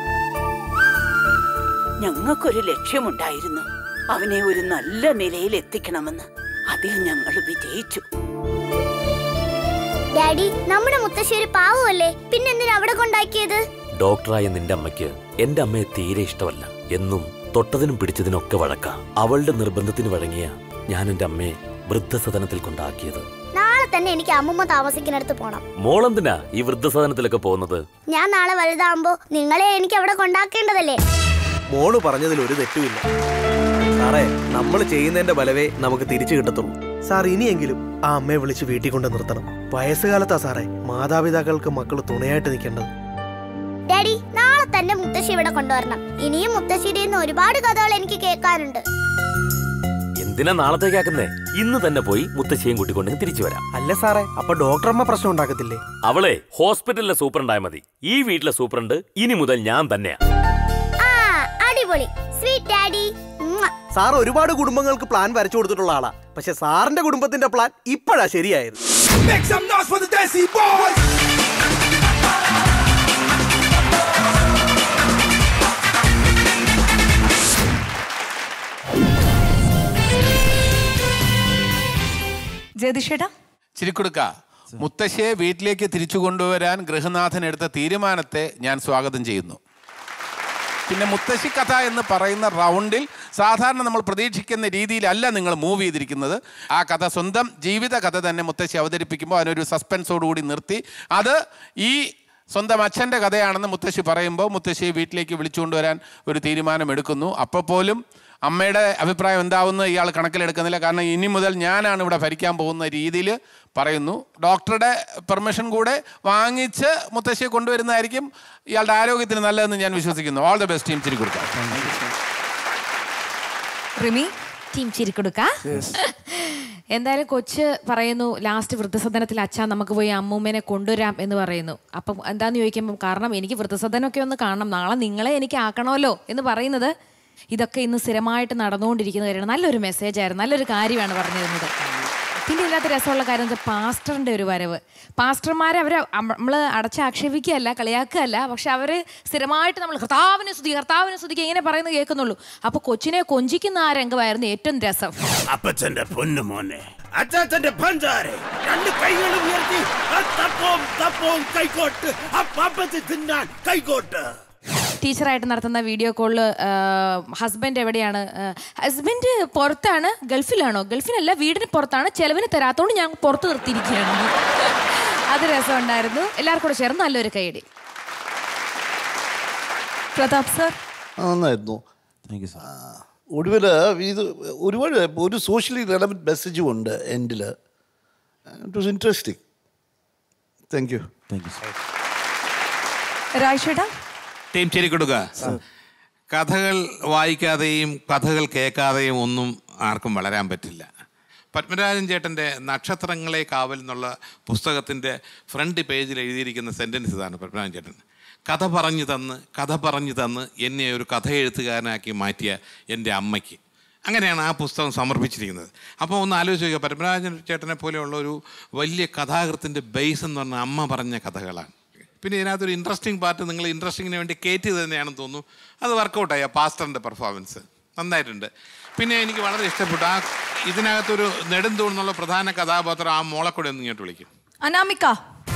ഞങ്ങൾക്കൊരു ലക്ഷ്യമുണ്ടായിരുന്നു അവനെ ഒരു നല്ല നിലയിൽ എത്തിക്കണമെന്ന് അതിൽ ഞങ്ങൾ വിജയിച്ചു ഡാഡി നമ്മുടെ മുത്തശ്ശി ഒരു പാവമല്ലേ പിന്നെന്തിനാ അവിടെ കൊണ്ടാക്കിയത് ഡോക്ടറായ നിന്റെ അമ്മയ്ക്ക് എന്റെ അമ്മയെ തീരെ ഇഷ്ടമല്ല എന്നും തൊട്ടതിനും പിടിച്ചതിനൊക്കെ വഴക്ക അവളുടെ നിർബന്ധത്തിന് വഴങ്ങിയ ഞാൻ എന്റെ അമ്മയെ വൃദ്ധസദനത്തിൽ കൊണ്ടാക്കിയത് നാളെ തന്നെ എനിക്ക് അമ്മുമ്മ താമസിക്കുന്നിടത്ത് പോണം മോളെന്തിനാ ഈ വൃദ്ധസദനത്തിലൊക്കെ പോകുന്നത് ഞാൻ നാളെ വലുതാകുമ്പോ നിങ്ങളെ എനിക്ക് അവിടെ കൊണ്ടാക്കേണ്ടതല്ലേ മോള് പറഞ്ഞതിൽ ഒരു തെറ്റുമില്ല സാറേ നമ്മൾ ചെയ്യുന്നതിന്റെ ബലവേ നമുക്ക് തിരിച്ചു കിട്ടത്തുള്ളൂ സാർ ഇനിയെങ്കിലും ആ അമ്മയെ വിളിച്ച് വീട്ടിൽ കൊണ്ട് നിർത്തണം വയസ്സുകാലത്താ സാറേ മാതാപിതാക്കൾക്ക് മക്കൾ തുണയായിട്ട് നിൽക്കേണ്ടത് ഡാഡി നാളെ തന്നെ മുത്തശ്ശി ഇവിടെ കൊണ്ടുവരണം ഇനിയും മുത്തശ്ശിയുടെ നിന്ന് ഒരുപാട് കഥകൾ എനിക്ക് കേൾക്കാനുണ്ട് എന്തിനാ നാളത്തേക്കാക്കുന്നേ ഇന്ന് തന്നെ പോയി മുത്തശ്ശിയും കൂട്ടിക്കൊണ്ട് തിരിച്ചു വരാം അല്ല സാറേ അപ്പൊ ഡോക്ടറമ്മ പ്രശ്നം ഉണ്ടാക്കത്തില്ലേ അവളെ ഹോസ്പിറ്റലിലെ സൂപ്രണ്ടായ മതി ഈ വീട്ടിലെ സൂപ്രണ്ട് ഇനി മുതൽ ഞാൻ തന്നെയാ ആ അടിപൊളി സ്വീറ്റ് ഡാഡി സാർ ഒരുപാട് കുടുംബങ്ങൾക്ക് പ്ലാൻ വരച്ചു കൊടുത്തിട്ടുള്ള ആളാ പക്ഷെ സാറിന്റെ കുടുംബത്തിന്റെ പ്ലാൻ ഇപ്പോഴാ ശരിയായത് Make some noise for the Desi Boys! ജ്യോതിഷേട്ടാ ചിരിക്കൊടുക്ക മുത്തശ്ശിയെ വീട്ടിലേക്ക് തിരിച്ചു കൊണ്ടുവരാൻ ഗൃഹനാഥൻ എടുത്ത തീരുമാനത്തെ ഞാൻ സ്വാഗതം ചെയ്യുന്നു പിന്നെ മുത്തശ്ശി കഥ എന്ന് പറയുന്ന റൗണ്ടിൽ സാധാരണ നമ്മൾ പ്രതീക്ഷിക്കുന്ന രീതിയിലല്ല നിങ്ങൾ മൂവ് ചെയ്തിരിക്കുന്നത് ആ കഥ സ്വന്തം ജീവിത കഥ തന്നെ മുത്തശ്ശി അവതരിപ്പിക്കുമ്പോൾ അതിനൊരു സസ്പെൻസോടുകൂടി നിർത്തി അത് ഈ സ്വന്തം അച്ഛൻ്റെ കഥയാണെന്ന് മുത്തശ്ശി പറയുമ്പോൾ മുത്തശ്ശിയെ വീട്ടിലേക്ക് വിളിച്ചുകൊണ്ടുവരാൻ ഒരു തീരുമാനം എടുക്കുന്നു അപ്പോൾ പോലും അമ്മയുടെ അഭിപ്രായം എന്താവുന്ന ഇയാൾ കണക്കിലെടുക്കുന്നില്ല കാരണം ഇനി മുതൽ ഞാനാണ് ഇവിടെ ഭരിക്കാൻ പോകുന്ന രീതിയിൽ പറയുന്നു ഡോക്ടറുടെ പെർമിഷൻ കൂടെ വാങ്ങിച്ച് മുത്തശ്ശിയെ കൊണ്ടുവരുന്നതായിരിക്കും ഇയാളുടെ ആരോഗ്യത്തിന് നല്ലതെന്ന് ഞാൻ വിശ്വസിക്കുന്നു ഓൾ ദ ബെസ്റ്റ് ടീം ചിരി കൊടുക്കാം റിമി ടീം ചിരിക്കൊടുക്ക എന്തായാലും കൊച്ച് പറയുന്നു ലാസ്റ്റ് വൃദ്ധസദനത്തിൽ അച്ഛാ നമുക്ക് പോയി അമ്മൂമ്മേനെ കൊണ്ടുവരാം എന്ന് പറയുന്നു അപ്പം എന്താന്ന് ചോദിക്കുമ്പോൾ കാരണം എനിക്ക് വൃദ്ധസദനമൊക്കെ ഒന്ന് കാണണം നാളെ നിങ്ങളെ എനിക്ക് ആക്കണമല്ലോ എന്ന് പറയുന്നത് ഇതൊക്കെ ഇന്ന് സ്ഥിരമായിട്ട് നടന്നുകൊണ്ടിരിക്കുന്ന കാര്യമാണ് നല്ലൊരു മെസ്സേജ് ആയിരുന്നു നല്ലൊരു കാര്യമാണ് പറഞ്ഞിരുന്നത് പിന്നെ ഇതിനകത്ത് രസമുള്ള കാര്യം വെച്ചാൽ പാസ്റ്ററിൻ്റെ ഒരു വരവ് പാസ്റ്റർമാരെ അവർ നമ്മൾ അടച്ചാക്ഷേപിക്കുകയല്ല കളിയാക്കുകയല്ല പക്ഷെ അവർ സ്ഥിരമായിട്ട് നമ്മൾ കർത്താവിനെ സ്തുതി കർത്താവിനെ സ്തുതിക്കുക ഇങ്ങനെ പറയുന്നത് കേൾക്കുന്നുള്ളൂ അപ്പോൾ കൊച്ചിനെ കൊഞ്ചിക്കുന്ന ആ രംഗമായിരുന്നു ഏറ്റവും രസം അപ്പച്ചന്റെ പൊന്നു മോനെ അച്ചാച്ചന്റെ പഞ്ചാരെ രണ്ട് കൈകളും ഉയർത്തി ആ തപ്പവും തപ്പവും കൈകോട്ട് ആ പാപ്പത്തി തിന്നാൻ കൈകോട്ട് ടീച്ചറായിട്ട് നടത്തുന്ന വീഡിയോ കോളിൽ ഹസ്ബൻഡ് എവിടെയാണ് ഹസ്ബൻഡ് പുറത്താണ് ഗൾഫിലാണോ ഗൾഫിലല്ല വീടിന് പുറത്താണ് ചെലവിന് തരാത്തോണ്ട് ഞാൻ പുറത്ത് നിർത്തിയിരിക്കുകയാണ് അത് രസമുണ്ടായിരുന്നു എല്ലാവർക്കും കൂടെ ചേർന്ന് നല്ലൊരു കൈയടി പ്രതാപ് സർ നന്നായിരുന്നു ഒടുവിൽ ഇത് ഒരുപാട് ഒരു സോഷ്യലി റെലവൻറ്റ് മെസ്സേജും ഉണ്ട് എൻഡിൽ it was interesting thank you thank you രാജേട്ടാ ടീം ശരിക്കൊടുക്കുക കഥകൾ വായിക്കാതെയും കഥകൾ കേൾക്കാതെയും ഒന്നും ആർക്കും വളരാൻ പറ്റില്ല പത്മരാജൻ ചേട്ടൻ്റെ നക്ഷത്രങ്ങളെ കാവൽ എന്നുള്ള പുസ്തകത്തിൻ്റെ ഫ്രണ്ട് പേജിൽ എഴുതിയിരിക്കുന്ന സെൻറ്റൻസ് ഇതാണ് പത്മരാജൻ ചേട്ടൻ കഥ പറഞ്ഞു തന്ന് കഥ പറഞ്ഞു തന്ന് എന്നെ ഒരു കഥ എഴുത്തുകാരനാക്കി മാറ്റിയ എൻ്റെ അമ്മയ്ക്ക് അങ്ങനെയാണ് ആ പുസ്തകം സമർപ്പിച്ചിരിക്കുന്നത് അപ്പോൾ ഒന്ന് ആലോചിച്ച് നോക്കുക പത്മരാജൻ ചേട്ടനെ പോലെയുള്ള ഒരു വലിയ കഥാകൃത്തിൻ്റെ ബേസ് എന്ന് പറഞ്ഞാൽ അമ്മ പറഞ്ഞ കഥകളാണ് പിന്നെ ഇതിനകത്തൊരു ഇൻട്രസ്റ്റിംഗ് പാർട്ട് നിങ്ങൾ ഇൻട്രസ്റ്റിങ്ങിന് വേണ്ടി കയറ്റിയത് തന്നെയാണെന്ന് തോന്നുന്നു അത് വർക്കൗട്ടായി ആ പാസ്റ്ററിൻ്റെ പെർഫോമൻസ് നന്നായിട്ടുണ്ട് പിന്നെ എനിക്ക് വളരെ ഇഷ്ടപ്പെട്ടു ആ ഇതിനകത്തൊരു നെടുന്തൂൺ എന്നുള്ള പ്രധാന കഥാപാത്രം ആ മോളെ കൂടെ ഒന്ന് ഇങ്ങോട്ട് വിളിക്കും അനാമിക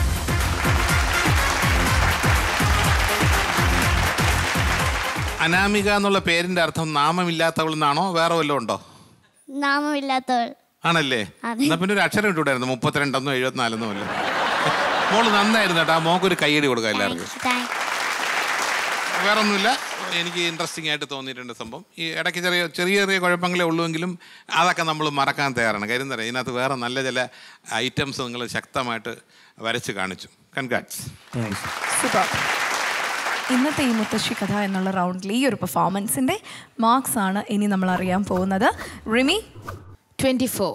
അനാമിക എന്നുള്ള പേരിൻ്റെ അർത്ഥം നാമമില്ലാത്തവൾ എന്നാണോ വേറെ വല്ലതും ഉണ്ടോ നാമമില്ലാത്തവൾ ആണല്ലേ അതെ. എന്നാ പിന്നെ ഒരു അക്ഷരം ഇട്ടുകൂടായിരുന്നു മുപ്പത്തിരണ്ടെന്നോ എഴുപത്തിനാലെന്നോ അല്ലേ മോള് നന്നായിരുന്നു കേട്ടോ ആ മോക്കൊരു കൈയടി കൊടുക്കാം എല്ലാവർക്കും താങ്ക് വേറെ ഒന്നുമില്ല എനിക്ക് ഇൻട്രസ്റ്റിംഗ് ആയിട്ട് തോന്നിയിട്ടുണ്ട് സംഭവം ഈ ഇടയ്ക്ക് ചെറിയ ചെറിയ ചെറിയ കുഴപ്പങ്ങളേ ഉള്ളുവെങ്കിലും അതൊക്കെ നമ്മൾ മറക്കാൻ തയ്യാറാണ് കാര്യം എന്താ പറയുക ഇതിനകത്ത് വേറെ നല്ല ചില ഐറ്റംസ് നിങ്ങൾ ശക്തമായിട്ട് വരച്ച് കാണിച്ചു കൺഗ്രാറ്റ്സ് സൂപ്പർ ഇന്നത്തെ ഈ മുത്തശ്ശി കഥ എന്നുള്ള റൗണ്ടിൽ ഈ ഒരു പെർഫോമൻസിന്റെ മാർക്സ് ആണ് ഇനി നമ്മൾ അറിയാൻ പോകുന്നത് റിമി ട്വന്റി ഫോർ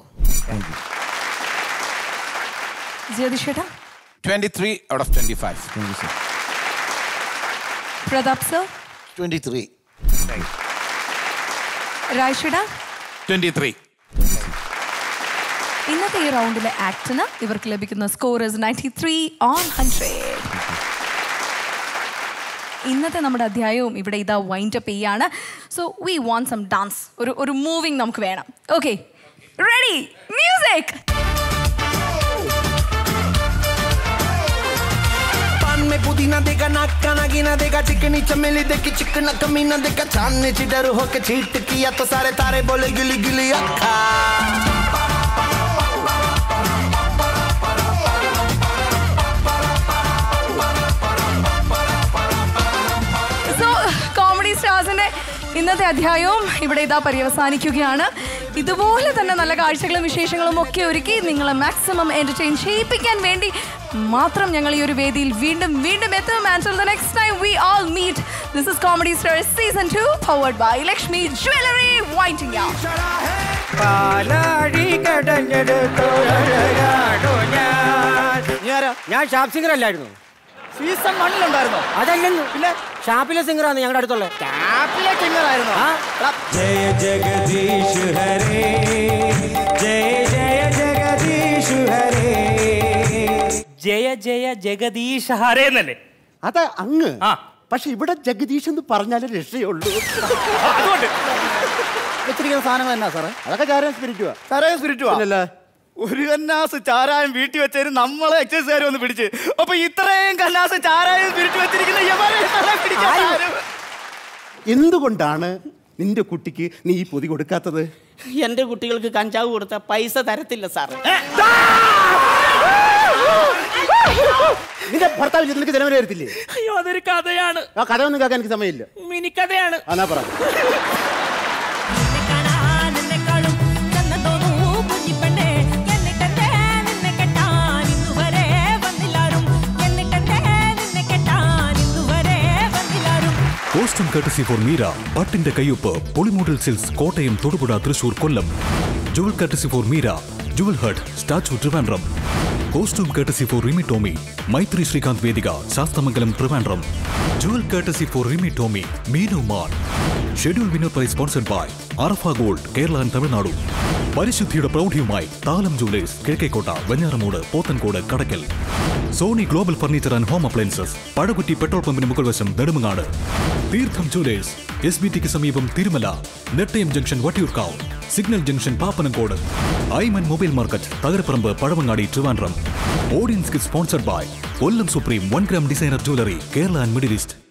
ജ്യോതിഷേട്ടാ twenty three out of twenty five Pratap sir twenty three രാജേട്ടാ ട്വൻറ്റി ത്രീ ഇന്നത്തെ ഈ റൗണ്ടിലെ ആക്ടിന് ഇവർക്ക് ലഭിക്കുന്ന score is ninety three on hundred ഇന്നത്തെ നമ്മുടെ അധ്യായവും ഇവിടെ ഇതാ വൈൻഡ് അപ്പ് ചെയ്യാണ് so we want some dance ഒരു ഒരു മൂവിങ് നമുക്ക് വേണം ഓക്കെ റെഡി മ്യൂസിക് पान में पुदीना देगा नाक का नागिना देगा चिकनी चमेली देखी चिकना कमीना देखा चांद ने चिडर होके चीट किया तो सारे तारे बोले गिली गिली अखा സോ കോമഡി സ്റ്റാർസിന്റെ ഇന്നത്തെ അധ്യായവും ഇവിടെ ഇതാ പര്യവസാനിക്കുകയാണ് ഇതുപോലെ തന്നെ നല്ല കാഴ്ചകളും വിശേഷങ്ങളും ഒക്കെ ഒരുക്കി നിങ്ങളെ മാക്സിമം എന്റർടൈൻ ചെയ്യിപ്പിക്കാൻ വേണ്ടി മാത്രം ഞങ്ങൾ ഈ ഒരു വേദിയിൽ വീണ്ടും വീണ്ടും എത്തും and the next time we all meet this is comedy stars season two powered by Lakshmi jewellery winding out പാലാഴി കടഞ്ഞെടുത്തോഴകാടോ ഞാൻ ഞാൻ ഷാപ്പ് സിംഗർ അല്ലായിരുന്നു സീസൺ വണ്ണിലുണ്ടായിരുന്നോ അതല്ലെന്ന് പിന്നെ ഷാപ്പിലെ സിംഗറാണ് ഞങ്ങളുടെ അടുത്തുള്ള ഷാപ്പിലെ സിംഗർ ആയിരുന്നോ जय जगदीश हरे जय जय जगदीश हरे ജയ ജയ ജഗദീഷ് ഹരേ എന്നല്ലേ അത് അങ്ങ് പക്ഷെ ഇവിടെ ജഗദീഷ് എന്ന് പറഞ്ഞാലേ രക്ഷയുള്ളൂ വെച്ചിരിക്കുന്ന സാധനങ്ങൾ എന്നാ സാറേ അതൊക്കെ ചാരം സ്പിരിറ്റുവാ സാറേ സ്പിരിറ്റുവാ പിന്നല്ലേ ഒരു കന്നാസ് ചാരായം വീട്ടിൽ വെച്ചതിന് നമ്മളെ എക്സൈസുകാർ വന്ന് പിടിച്ച് അപ്പൊ ഇത്രയും കന്നാസ് ചാരായം വീട്ടിൽ വെച്ചിരിക്കുന്ന യവനെ നമ്മളെ പിടിക്കാൻ ആരും- എന്തുകൊണ്ടാണ് നിന്റെ കുട്ടിക്ക് നീ ഈ പൊതി കൊടുക്കാത്തത് എന്റെ കുട്ടികൾക്ക് കഞ്ചാവ് കൊടുത്ത പൈസ തരത്തില്ല സാറ് നിന്റെ ഭർത്താവ് നിനക്ക് ജനവരി വരത്തില്ലേ അയ്യോ അതൊരു കഥയാണ് ആ കഥ ഒന്നും കേൾക്കാൻ എനിക്ക് സമയമില്ല മിനിക്കഥയാണ് ആ എന്നാ പറ കോസ്റ്റം കട്ടസി ഫോർ മീര പട്ടിന്റെ കയ്യൊപ്പ് പൊളിമോഡൽ silks Kottayam Thodupuzha Thrissur Kollam jewel courtesy for Meera jewel hut statue Trivandrum costume courtesy for Rimi Tomy Maithri Sreekanth Vedika Sasthamangalam Trivandrum jewel courtesy for Rimi Tomy Meenu മാൻ schedule winner prize sponsored by Arafa gold Kerala and Tamil Nadu പരിശുദ്ധിയുടെ പ്രൗഢിയുമായി Thalam jewellers Kizhakkekotta Venjaramoodu Pothencode Kadakkal Sony global furniture and home appliances Pazhakutty petrol പമ്പിന് മുകൾ വശം നെടുമങ്ങാട് തീർത്ഥം ജുവലേഴ്സ് എസ് ബി ടിക്ക് സമീപം Thirumala Nettayam junction Vattiyoorkavu signal junction Pappanamcode Aiman mobile market Thakaraparambu Pazhavangadi Trivandrum audience sponsored by Kollam supreme one gram designer jewellery Kerala and middle east